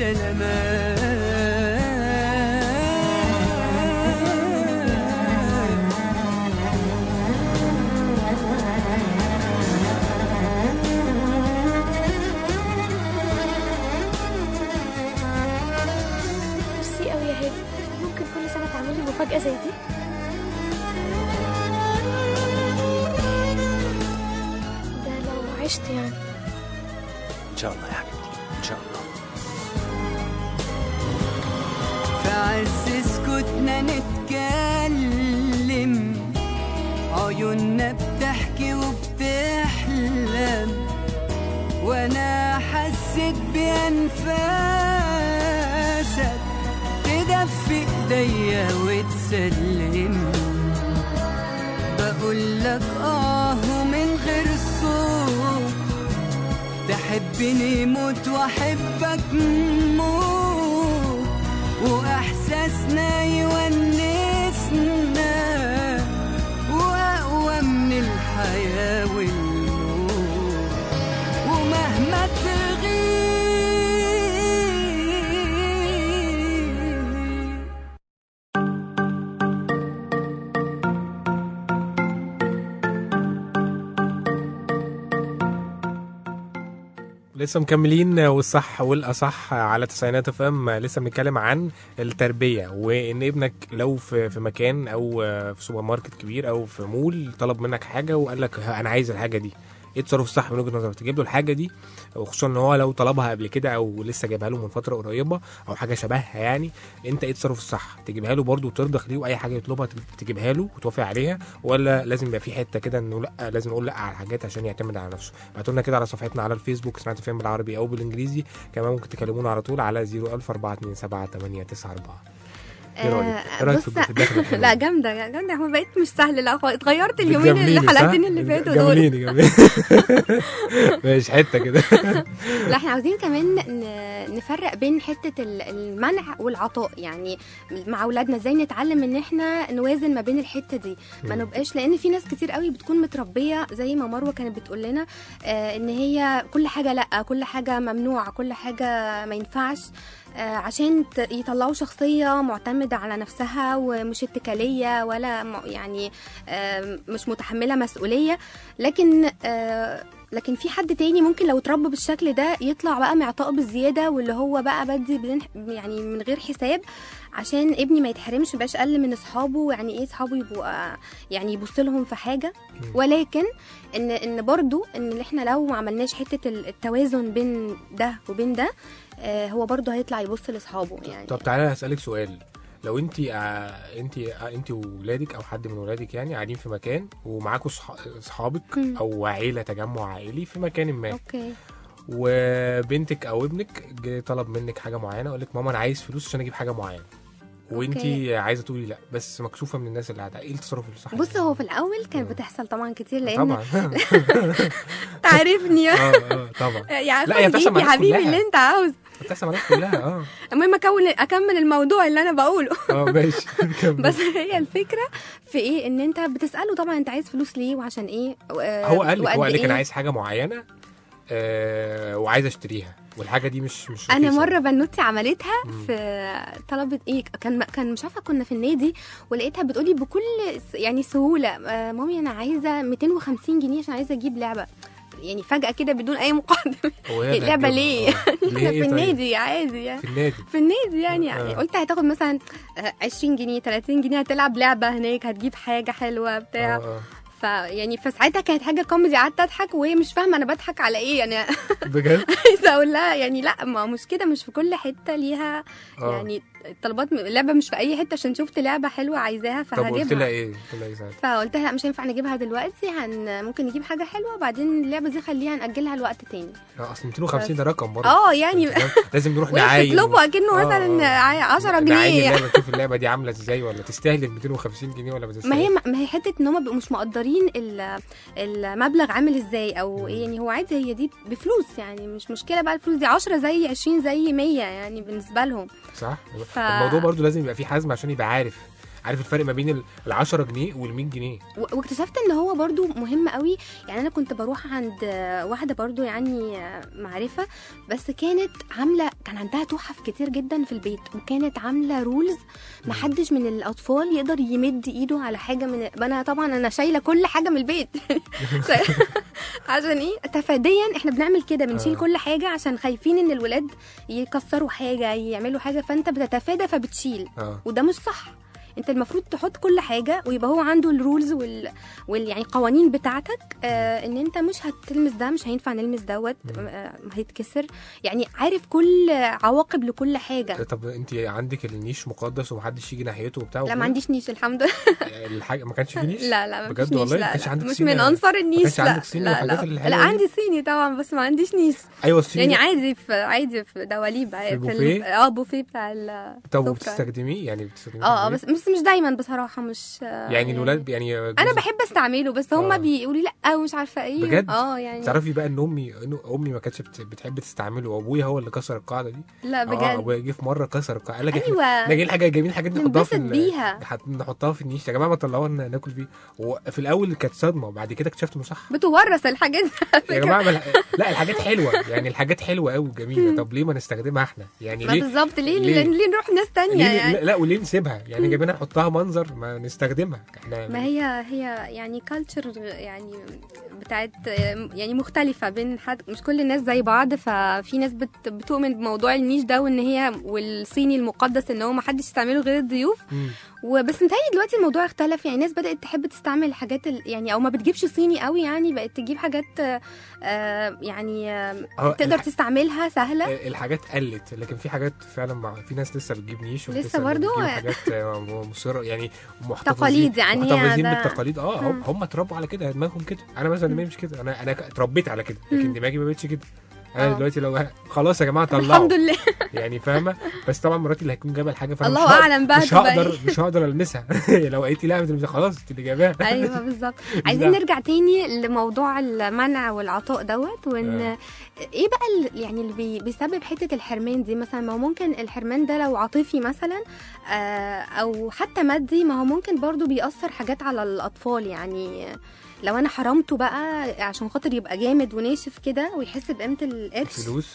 السلامات ميرسي قوي يا هادي ممكن كل سنة تعمل لي مفاجأة زي دي ده لو عشت يعني ان شاء الله يا حبيبتي ان شاء الله في عز سكوتنا نتكلم عيوننا بتحكي وبتحلم وانا حسيت بانفاسك تدفي ايديا وتسلم اقول لك اه من غير صوت تحبني موت واحبك موت واحساسنا يونسنا واقوى من الحياه والموت ومهما تغيب لسه مكملين والصح والاصح على تسعينات اف ام لسه بنتكلم عن التربيه وان ابنك لو في في مكان او في سوبر ماركت كبير او في مول طلب منك حاجه وقال لك ها انا عايز الحاجه دي ايه التصرف الصح من وجهه نظرك تجيب له الحاجه دي وخصوصا ان هو لو طلبها قبل كده او لسه جايبها له من فتره قريبه او حاجه شبهها يعني انت ايه التصرف الصح تجيبها له برده وترضخ ليه واي حاجه يطلبها تجيبها له وتوافق عليها ولا لازم يبقى في حته كده انه لا لازم نقول لا على الحاجات عشان يعتمد على نفسه ابعتوا لنا كده على صفحتنا على الفيسبوك سمعت فيلم بالعربي او بالانجليزي كمان ممكن تكلمونا على طول على 01000 427 ايه رايك؟ ايه رايك في بص الدخله الحلوة لا دي؟ جامده جامده هو بقيت مش سهل لا خالص. اتغيرت اليومين بتجامليني، الحلقتين صح؟ اللي فاتوا دول جامليني جامليني ماشي حته كده لا احنا عاوزين كمان ن- نفرق بين حته ال- المنع والعطاء يعني مع اولادنا ازاي نتعلم ان احنا نوازن ما بين الحته دي ما مم. نبقاش لان في ناس كتير قوي بتكون متربيه زي ما مروه كانت بتقول لنا آه ان هي كل حاجه لا كل حاجه ممنوعه كل حاجه ما ينفعش آه، عشان ت- يطلعوا شخصية معتمدة على نفسها ومش اتكالية ولا م- يعني آه، مش متحملة مسؤولية لكن آه، لكن في حد تاني ممكن لو اتربى بالشكل ده يطلع بقى معطاء بالزيادة واللي هو بقى بدي بدون يعني من غير حساب عشان ابني ما يتحرمش مبقاش اقل من اصحابه يعني ايه اصحابه يبقوا آه، يعني يبص لهم في حاجه ولكن ان ان برضو ان احنا لو ما عملناش حته ال- التوازن بين ده وبين ده آه، هو برضو هيطلع يبص لاصحابه يعني طب تعالى هسألك سؤال لو انت آه انت آه انت وولادك او حد من ولادك يعني قاعدين في مكان ومعاكم صح- صحابك او عيله تجمع عائلي في مكان ما اوكي وبنتك او ابنك جه طلب منك حاجه معينه قال لك ماما انا عايز فلوس عشان اجيب حاجه معينه وانت أوكي. عايزه تقولي لا بس مكسوفه من الناس اللي قاعده ايه التصرف الصح بص هو في الاول كانت بتحصل طبعا كتير لان طبعا تعرفني اه اه طبعا يعني لا، هي بتحصل خد مع يا الناس حبيبي كلها. اللي انت عاوز بتحصل مع الناس كلها اه المهم اكون اكمل الموضوع اللي انا بقوله اه ماشي كمل. بس هي الفكره في ايه ان انت بتساله طبعا انت عايز فلوس ليه وعشان ايه آه، هو قال لك وقد هو قال لك إيه؟ انا عايز حاجه معينه آه وعايز اشتريها والحاجه دي مش مش انا رخيصة. مره بنوتي عملتها في طلبت ايه كان كان مش عارفه كنا في النادي ولقيتها بتقولي بكل س- يعني سهوله آه، مامي انا عايزه 250 جنيه عشان عايزه اجيب لعبه يعني فجاه كده بدون اي مقدمه هو هي إيه اللي اللعبه هتجيبها. ليه آه. احنا ليه إيه في طيب؟ النادي عادي يعني في النادي في النادي يعني, آه. يعني قلت هتاخد مثلا آه، 20 جنيه 30 جنيه هتلعب لعبه هناك هتجيب حاجه حلوه بتاع آه، آه. فيعني فساعتها كانت حاجه كوميدي قعدت اضحك وهي مش فاهمه انا بضحك على ايه يعني بجد عايزه اقول لها يعني لا ما مش كده مش في كل حته ليها آه. يعني الطلبات اللعبه مش في اي حته عشان شفت لعبه حلوه عايزاها طب قلت لها فهجيبها ايه قلت لها ايه ساعتها فقلت لها لا مش هينفع نجيبها دلوقتي هن ممكن نجيب حاجه حلوه وبعدين اللعبه دي خليها ناجلها لوقت تاني اه اصل 250 ده رقم برضه اه يعني لازم نروح وهي نعاين بتطلبه اكنه آه، مثلا آه. 10 نعاين جنيه اللعبه نشوف اللعبه دي عامله ازاي ولا تستاهل ال 250 جنيه ولا ما تستاهل ما هي ما هي حته ان هم بيبقوا مش مقدرين ال- المبلغ عامل ازاي او ايه يعني هو عادي هي دي بفلوس يعني مش مشكله بقى الفلوس دي 10 زي 20 زي 100 يعني بالنسبه لهم صح ف- الموضوع برضه لازم يبقى فيه حزم عشان يبقى عارف عارف الفرق ما بين ال 10 جنيه وال 100 جنيه و- واكتشفت ان هو برضو مهم قوي يعني انا كنت بروح عند واحده برضو يعني معرفه بس كانت عامله كان عندها تحف كتير جدا في البيت وكانت عامله رولز محدش من الاطفال يقدر يمد ايده على حاجه من انا طبعا انا شايله كل حاجه من البيت عشان ايه تفاديا احنا بنعمل كده بنشيل آه. كل حاجه عشان خايفين ان الولاد يكسروا حاجه يعملوا حاجه فانت بتتفادى فبتشيل اه وده مش صح انت المفروض تحط كل حاجه ويبقى هو عنده الرولز وال, وال... يعني القوانين بتاعتك آه ان انت مش هتلمس ده مش هينفع نلمس دوت آه هيتكسر يعني عارف كل عواقب لكل حاجه طب انت عندك النيش مقدس ومحدش يجي ناحيته وبتاع لا وكده؟ ما عنديش نيش الحمد لله الحاجه ما كانش في نيش لا لا ما بجد فيش نيش والله لا, ما كانش لا عندك مش صيني؟ من انصار ما النيش كانش لا عندك صيني لا والحاجات لا, الحلوة لا دي؟ عندي صيني طبعا بس ما عنديش نيش ايوه الصيني يعني ده- عادي في عادي في دواليب في البوفيه؟ ال- اه بوفيه بتاع ال- طب السفرة. وبتستخدميه يعني بتستخدميه اه اه في بس البيت؟ بس بس مش دايما بصراحه مش يعني الولاد يعني انا جوز- بحب استعمله بس هم آه. بيقولوا لي لا ومش عارفه ايه بجد؟ اه يعني تعرفي بقى ان امي إن امي ما كانتش بت- بتحب تستعمله وابويا هو اللي كسر القاعده دي لا اه بجد ابويا جه في مره كسر القاعده قال لك ايوه احنا جايين حاجه جايبين حاجات نحطها في ننبسط ال- بيها نحط- نحطها في النيش يا جماعه ما طلعوها ن- ناكل فيه وفي الاول كانت صدمه وبعد كده اكتشفت انه صح بتورث الحاجات دي على يا فكرة. جماعه ما الح- لا الحاجات حلوه يعني الحاجات حلوه قوي وجميله طب ليه ما نستخدمها احنا يعني ما ليه بالظبط ليه ليه؟ ليه, ليه نروح ناس تانية ليه يعني لا, لا وليه نسيبها يعني جايبينها نحطها منظر ما نستخدمها احنا ما هي هي يعني كالتشر يعني بتاعت يعني مختلفة بين حد مش كل الناس زي بعض ففي ناس بت بتؤمن بموضوع النيش ده وان هي والصيني المقدس ان هو ما حدش يستعمله غير الضيوف مم. وبس متهيألي دلوقتي الموضوع اختلف يعني الناس بدأت تحب تستعمل الحاجات ال... يعني او ما بتجيبش صيني قوي يعني بقت تجيب حاجات آه يعني آه اه تقدر الح- تستعملها سهلة آه، الحاجات قلت لكن في حاجات فعلا مع في ناس لسه بتجيب نيش لسه ولسه برضو؟ بتجيب حاجات آه، مصره يعني محتفظين تقاليد يعني محتفظين ده- بالتقاليد اه هم, مم. هم اتربوا على كده دماغهم كده انا مثلا دماغي مش كده انا انا اتربيت على كده لكن مم. دماغي ما بقتش كده انا اه. دلوقتي لو خلاص يا جماعه طلعوا الحمد لله يعني فاهمه بس طبعا مراتي اللي هيكون جايبه الحاجه فانا الله مش هقدر- أعلم بقى مش تبقى هقدر ايه. مش هقدر المسها لو قالت لي لا ما تلمسها خلاص انت اللي جايباها ايوه بالظبط عايزين لا. نرجع تاني لموضوع المنع والعطاء دوت وان آه. ايه بقى ال- يعني اللي بي بيسبب حته الحرمان دي مثلا ما هو ممكن الحرمان ده لو عاطفي مثلا آه، او حتى مادي ما هو ممكن برضو بيأثر حاجات على الاطفال يعني لو انا حرمته بقى عشان خاطر يبقى جامد وناشف كده ويحس بقيمه القرش فلوس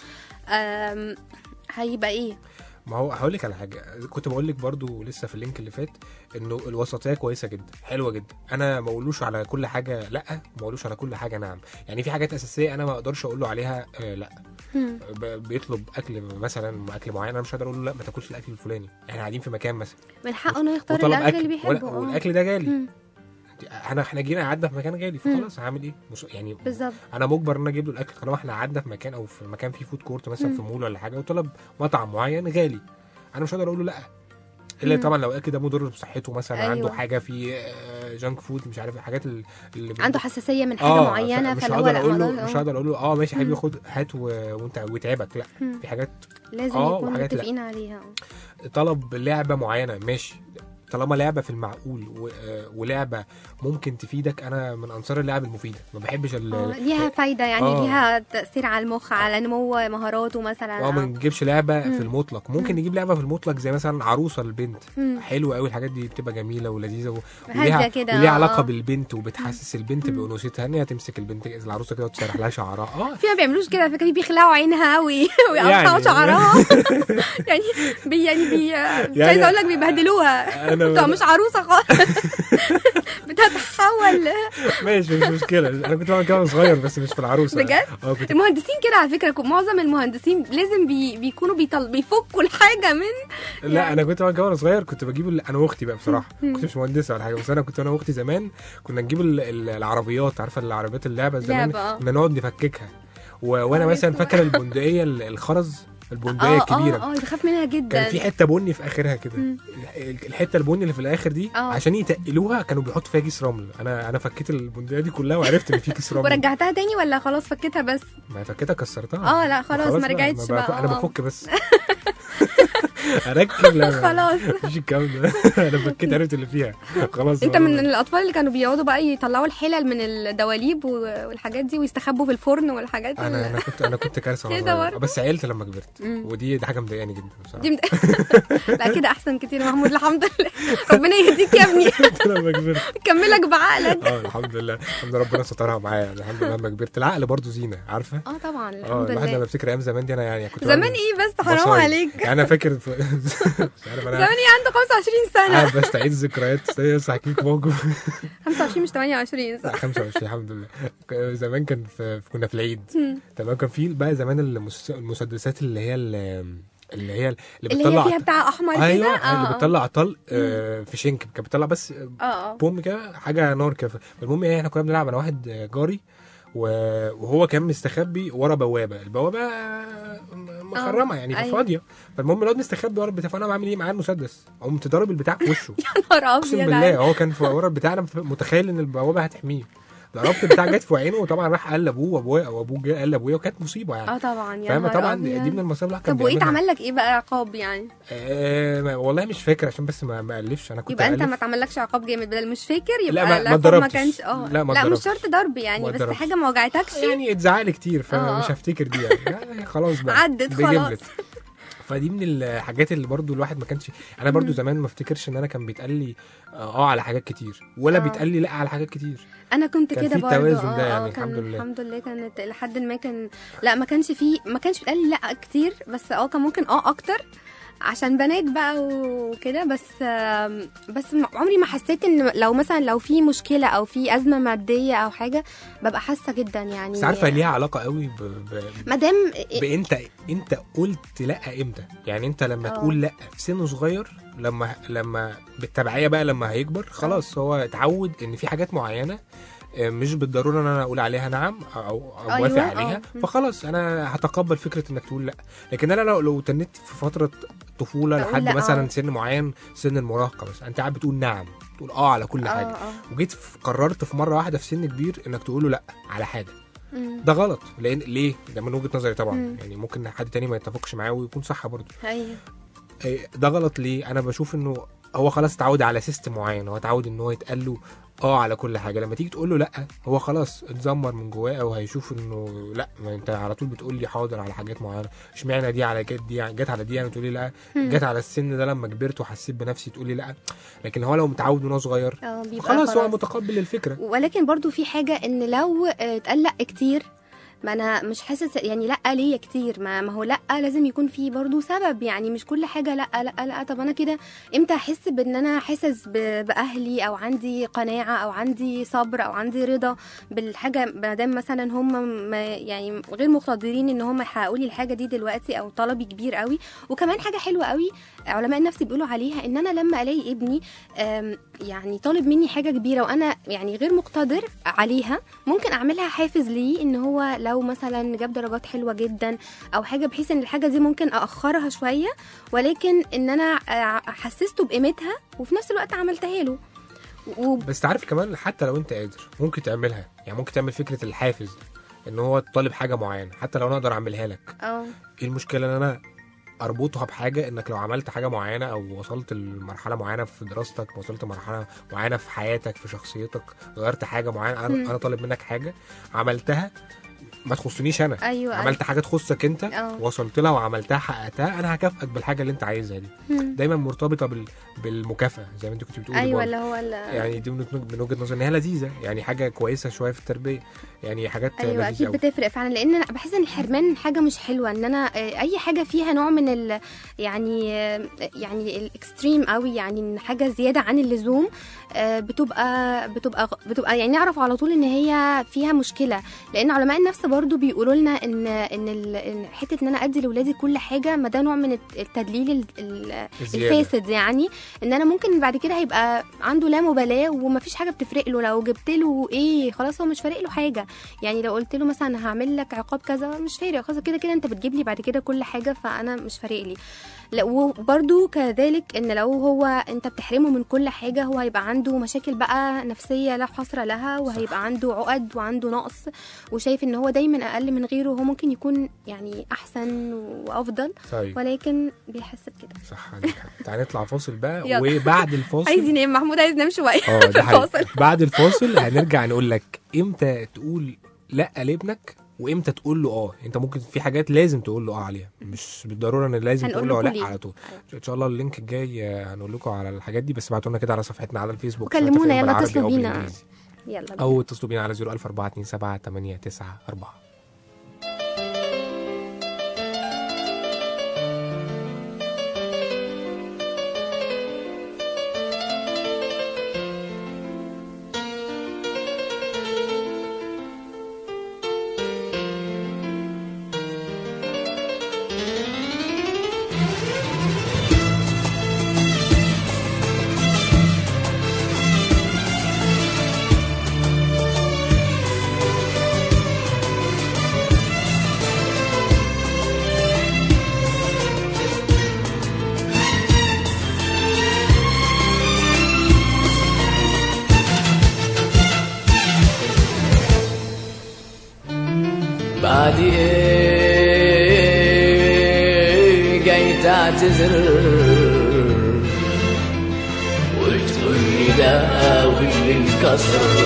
آم، هيبقى ايه ما هو هقول لك على حاجه كنت بقول لك برضو لسه في اللينك اللي فات انه الوسطيه كويسه جدا حلوه جدا انا ما اقولوش على كل حاجه لا ما اقولوش على كل حاجه نعم يعني في حاجات اساسيه انا ما اقدرش اقول له عليها آه لا مم. ب- بيطلب اكل مثلا اكل معين انا مش هقدر اقول له لا ما تاكلش الاكل الفلاني احنا قاعدين في مكان مثلا من حقه انه يختار وطلب الاكل اللي اكل ولا- بيحبه آه. والاكل ده غالي مم. احنا احنا جينا قعدنا في مكان غالي مم. فخلاص هعمل ايه مش يعني بالظبط انا مجبر ان انا اجيب له الاكل طالما احنا قعدنا في مكان او في مكان فيه فود كورت مثلا مم. في مول ولا حاجه وطلب مطعم معين غالي انا مش هقدر اقول له لا الا مم. طبعا لو الاكل ده مضر بصحته مثلا أيوة. عنده حاجه في جانك فود مش عارف الحاجات ال- اللي عنده حساسيه من حاجه اه معينه مش فاللي هو هقدر لا اقول له ما مش هقدر اقول له اه ماشي يا حبيبي مم. خد هات و- وانت ويتعبك لا مم. في حاجات لازم آه، يكونوا وحاجات لا. متفقين عليها طلب لعبه معينه ماشي طالما لعبه في المعقول و- آه، ولعبه ممكن تفيدك انا من انصار اللعب المفيده ما بحبش ال- آه، ليها فايده يعني آه. ليها تاثير على المخ على نمو مهاراته مثلا اه ما آه. نجيبش لعبه مم. في المطلق ممكن نجيب لعبه في المطلق زي مثلا عروسه للبنت مم. حلوه قوي الحاجات دي بتبقى جميله ولذيذه و... هادية كده، وليها آه. علاقه بالبنت وبتحسس البنت مم. بانوثتها ان هي تمسك البنت العروسه كده وتسرح لها شعرها اه في ما بيعملوش كده على فكره بيخلعوا عينها وي- ويقطعوا يعني. شعرها يعني بي يعني بي مش يعني- عايزه اقول لك بيبهدلوها انا بتبقى مش عروسه خالص بتتحول ماشي مش مشكله انا كنت بعمل كده وانا صغير بس مش في العروسه بجد؟ اه كنت المهندسين كده على فكره كو- معظم المهندسين لازم بي بيكونوا بيطل بيفكوا الحاجه من لا يعني. انا كنت بعمل كده وانا صغير كنت بجيب ال- انا واختي بقى بصراحه مم. كنت مش مهندسه ولا حاجه بس انا كنت انا واختي زمان كنا نجيب ال- ال- العربيات عارفه العربيات اللعبه زمان لعبة، آه. كنا نقعد نفككها و... وانا آه، مثلا لسه. فاكره البندقيه ال- الخرز البندقيه اه الكبيره اه اه بخاف منها جدا كان في حته بني في اخرها كده مم. الح- الحته البني اللي في الاخر دي آه. عشان يتقلوها كانوا بيحطوا فيها كيس رمل انا انا فكيت البندقيه دي كلها وعرفت ان في كيس رمل ورجعتها تاني ولا خلاص فكيتها بس ما فكيتها كسرتها اه لا خلاص ما بقى، رجعتش بقى بقى انا آه. بفك بس اركب لا خلاص. مفيش الكلام ده انا فكيت عرفت اللي فيها خلاص انت بقى. من الاطفال اللي كانوا بيقعدوا بقى يطلعوا الحلل من الدواليب و- والحاجات دي ويستخبوا في الفرن والحاجات انا ال- انا كنت انا كنت كارثه وانا كده صغير. برضه. بس عيلت لما كبرت مم. ودي دي حاجه مضايقاني جدا بصراحه دي مد... لا كده احسن كتير يا محمود الحمد لله ربنا يهديك يا ابني لما كبرت كملك بعقلك اه الحمد لله الحمد لله ربنا سترها معايا يعني الحمد لله لما كبرت العقل برضه زينه عارفه اه طبعا اه الحمد الواحد لما لله بفتكر ايام زمان دي انا يعني كنت زمان بعمل ايه بس حرام مصايب. عليك يعني انا فاكر في... مش عارف انا زمان ايه عنده 25 سنه قاعد بستعيد ذكريات استني بس احكي لك موقف 25 مش 28 لا صح 25 الحمد لله ك- زمان كان في كنا في العيد مم. تمام كان في بقى زمان المس- المسدسات اللي هي ال- اللي هي اللي اللي بتطلع هي فيها بتاع احمر كده ايوه اه اللي بتطلع طلق آه، في شنك كانت بتطلع بس اه اه بوم كده حاجه نار كده المهم ايه احنا كنا بنلعب انا واحد آه، جاري و- وهو كان مستخبي ورا بوابه البوابه آه، م- مخرمه يعني أيوة. فاضيه فالمهم الواد مستخبي ورا البتاع فانا بعمل ايه معاه المسدس قمت ضارب البتاع في وشه نهار اقسم ابيض بالله عليك. هو كان في ورا البتاع انا متخيل ان البوابه هتحميه ضربت بتاع جت في عينه وطبعا راح قال لابوه وابويا او ابوه جه قال لابويا وكانت مصيبه يعني اه طبعا يا فاهمه نهار طبعا أبيض. دي من المصايب اللي الواحد كان طب وايه بيعملها. اتعمل لك ايه بقى عقاب يعني آه ما- والله مش فاكر عشان بس ما ما الفش انا كنت يبقى انت ألف. ما اتعملش عقاب جامد بدل مش فاكر يبقى لا، ما- ما العقاب ما اتضربتش. كانش اه لا، ما لا مش اتضربتش. شرط ضرب يعني ما بس اتضربتش. حاجه ما وجعتكش يعني اتزعلي كتير فمش آه. هفتكر دي يعني يعني خلاص بقى عدت دي خلاص. جملت. فدي من الحاجات اللي برضو الواحد ما كانش انا برضو زمان ما افتكرش ان انا كان بيتقال لي اه على حاجات كتير ولا آه. بيتقال لي لا على حاجات كتير انا كنت كان كده في برضه التوازن اه ده اه يعني كان الحمد لله. الحمد لله كانت لحد ما كان لا ما كانش فيه ما كانش بيتقال لي لا كتير بس اه كان ممكن اه اكتر عشان بنات بقى وكده بس آم، بس م- عمري ما حسيت ان لو مثلا لو في مشكله او في ازمه ماديه او حاجه ببقى حاسه جدا يعني بس عارفه ليها علاقه قوي ب... ب... ما دام بانت انت قلت لا امتى يعني انت لما اه. تقول لا في سن صغير لما لما بالتبعيه بقى لما هيكبر خلاص هو اتعود ان في حاجات معينه آه، مش بالضروره ان انا اقول عليها نعم او او أيوة، موافق اه. عليها م. فخلاص انا هتقبل فكره انك تقول لا لكن انا لو لو تنيت في فتره طفوله أقول لحد لا، مثلا اه. سن معين سن المراهقه مثلا انت قاعد بتقول نعم تقول اه على كل اه حاجه اه وجيت في- قررت في مره واحده في سن كبير انك تقول له لا على حاجه مم. ده غلط لان ليه ده من وجهه نظري طبعا مم. يعني ممكن حد تاني ما يتفقش معاه ويكون صح برضه ايوه إيه، ده غلط ليه انا بشوف انه هو خلاص اتعود على سيستم معين هو اتعود ان هو يتقال له اه على كل حاجه لما تيجي تقول له لا هو خلاص اتذمر من جواه او هيشوف انه لا ما انت على طول بتقول لي حاضر على حاجات معينه اشمعنى دي على جت دي جت على دي يعني تقولي لا مم. جت على السن ده لما كبرت وحسيت بنفسي تقولي لا لكن هو لو متعود من هو صغير اه بيبقى خلاص هو متقبل الفكره ولكن برضو في حاجة ان لو آه، اتقال لا كتير ما انا مش حاسس يعني لا ليا كتير ما, ما هو لا لازم يكون في برضو سبب يعني مش كل حاجه لا لا لا طب انا كده امتى احس بان انا حاسس ب- باهلي او عندي قناعه او عندي صبر او عندي رضا بالحاجه ما دام مثلا هم ما يعني غير مقتدرين ان هم يحققوا لي الحاجه دي دلوقتي او طلبي كبير قوي وكمان حاجه حلوه قوي علماء النفس بيقولوا عليها ان انا لما الاقي ابني آم، يعني طالب مني حاجه كبيره وانا يعني غير مقتدر عليها ممكن اعملها حافز ليه ان هو لو مثلا جاب درجات حلوه جدا او حاجه بحيث ان الحاجه دي ممكن اخرها شويه ولكن ان انا آه، حسسته بقيمتها وفي نفس الوقت عملتها له و... بس تعرف كمان حتى لو انت قادر ممكن تعملها يعني ممكن تعمل فكره الحافز ان هو طالب حاجه معينه حتى لو انا اقدر اعملها لك اه ايه المشكله ان انا اربطها بحاجه انك لو عملت حاجه معينه او وصلت لمرحله معينه في دراستك وصلت لمرحله معينه في حياتك في شخصيتك غيرت حاجه معينه انا, مم. أنا طالب منك حاجه عملتها ما تخصنيش انا ايوه عملت حاجه تخصك انت اه. وصلت لها وعملتها حققتها انا هكافئك بالحاجه اللي انت عايزها دي مم. دايما مرتبطه بال... بالمكافاه زي ما انت كنت بتقولي ايوه برضه. اللي هو ال- يعني دي من من وجهه نظري ان هي لذيذه يعني حاجه كويسه شويه في التربيه يعني حاجات ايوه لذيذه اكيد أوي. بتفرق فعلا لان انا بحس ان الحرمان حاجه مش حلوه ان انا آه، اي حاجه فيها نوع من ال يعني آه، يعني الاكستريم قوي يعني إن حاجه زياده عن اللزوم آه، بتبقى بتبقى بتبقى يعني نعرف على طول ان هي فيها مشكله لان علماء النفس برضو بيقولوا لنا ان ان ال- إن حته ان انا ادي لاولادي كل حاجه ما ده نوع من التدليل ال- ال- الزيادة. الفاسد يعني ان انا ممكن بعد كده هيبقى عنده لا مبالاه ومفيش حاجه بتفرق له لو جبت له ايه خلاص هو مش فارق له حاجه يعني لو قلت له مثلا هعمل لك عقاب كذا مش فارق خلاص كده كده انت بتجيب لي بعد كده كل حاجه فانا مش فارق لي لا وبرده كذلك ان لو هو انت بتحرمه من كل حاجه هو هيبقى عنده مشاكل بقى نفسيه لا حصر لها وهيبقى عنده عقد وعنده نقص وشايف ان هو دايما اقل من غيره وهو ممكن يكون يعني احسن وافضل طيب ولكن بيحس بكده صح عندك حق تعالى نطلع فاصل بقى يلا. وبعد الفاصل عايز ينام محمود عايز ينام شويه اه في ده حقيقي الفاصل بعد الفاصل هنرجع نقول لك امتى تقول لا لابنك وامتى تقول له اه انت ممكن في حاجات لازم تقول له اه عليها مش بالضروره ان لازم هنقول تقول له لكم لا ليه. على طول ان شاء الله اللينك الجاي آه، هنقول لكم على الحاجات دي بس ابعتوا لنا كده على صفحتنا على الفيسبوك وكلمونا، سواء يلا بالعربي اتصلوا أو بينا. بالإنجليزي. يلا بينا. او اتصلوا بينا على 01427 894 Thank بعد ايه جاي تعتذر وتقول لي ده واللي انكسر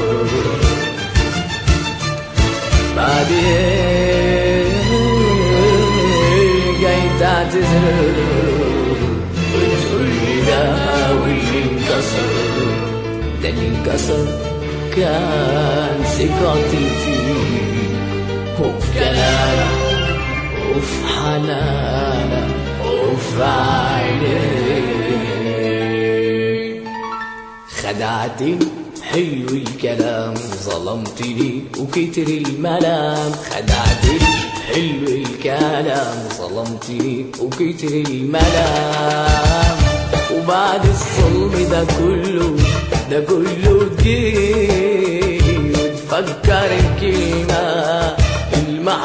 بعد ايه جاي تعتذر وتقول لي ده واللي انكسر ده اللي انكسر كان ثقتي فيك وفي كلامك وفي حنانك وفي عينيك خدعتني حلو الكلام ظلمتني وكتر الملام خدعتني حلو الكلام ظلمتني وكتر الملام وبعد الظلم ده كله ده كله تجيب وتفكر الكلمة اللي ما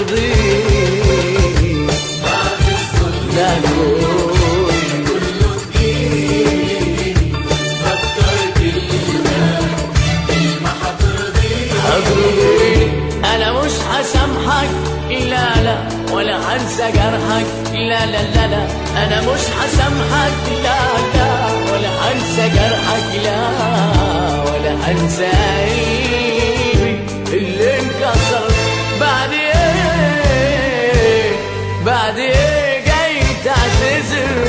هترضيك بعد الظلم ده كله تجيب وتفكر الكلمة اللي ما هترضيك انا مش هسامحك لا لا ولا هنسى جرحك لا لا لا لا انا مش هسامحك لا لا ولا هنسى جرحك لا ولا هنسى قلبي اللي انكسر بعد ايه بعد ايه جاي تعتذر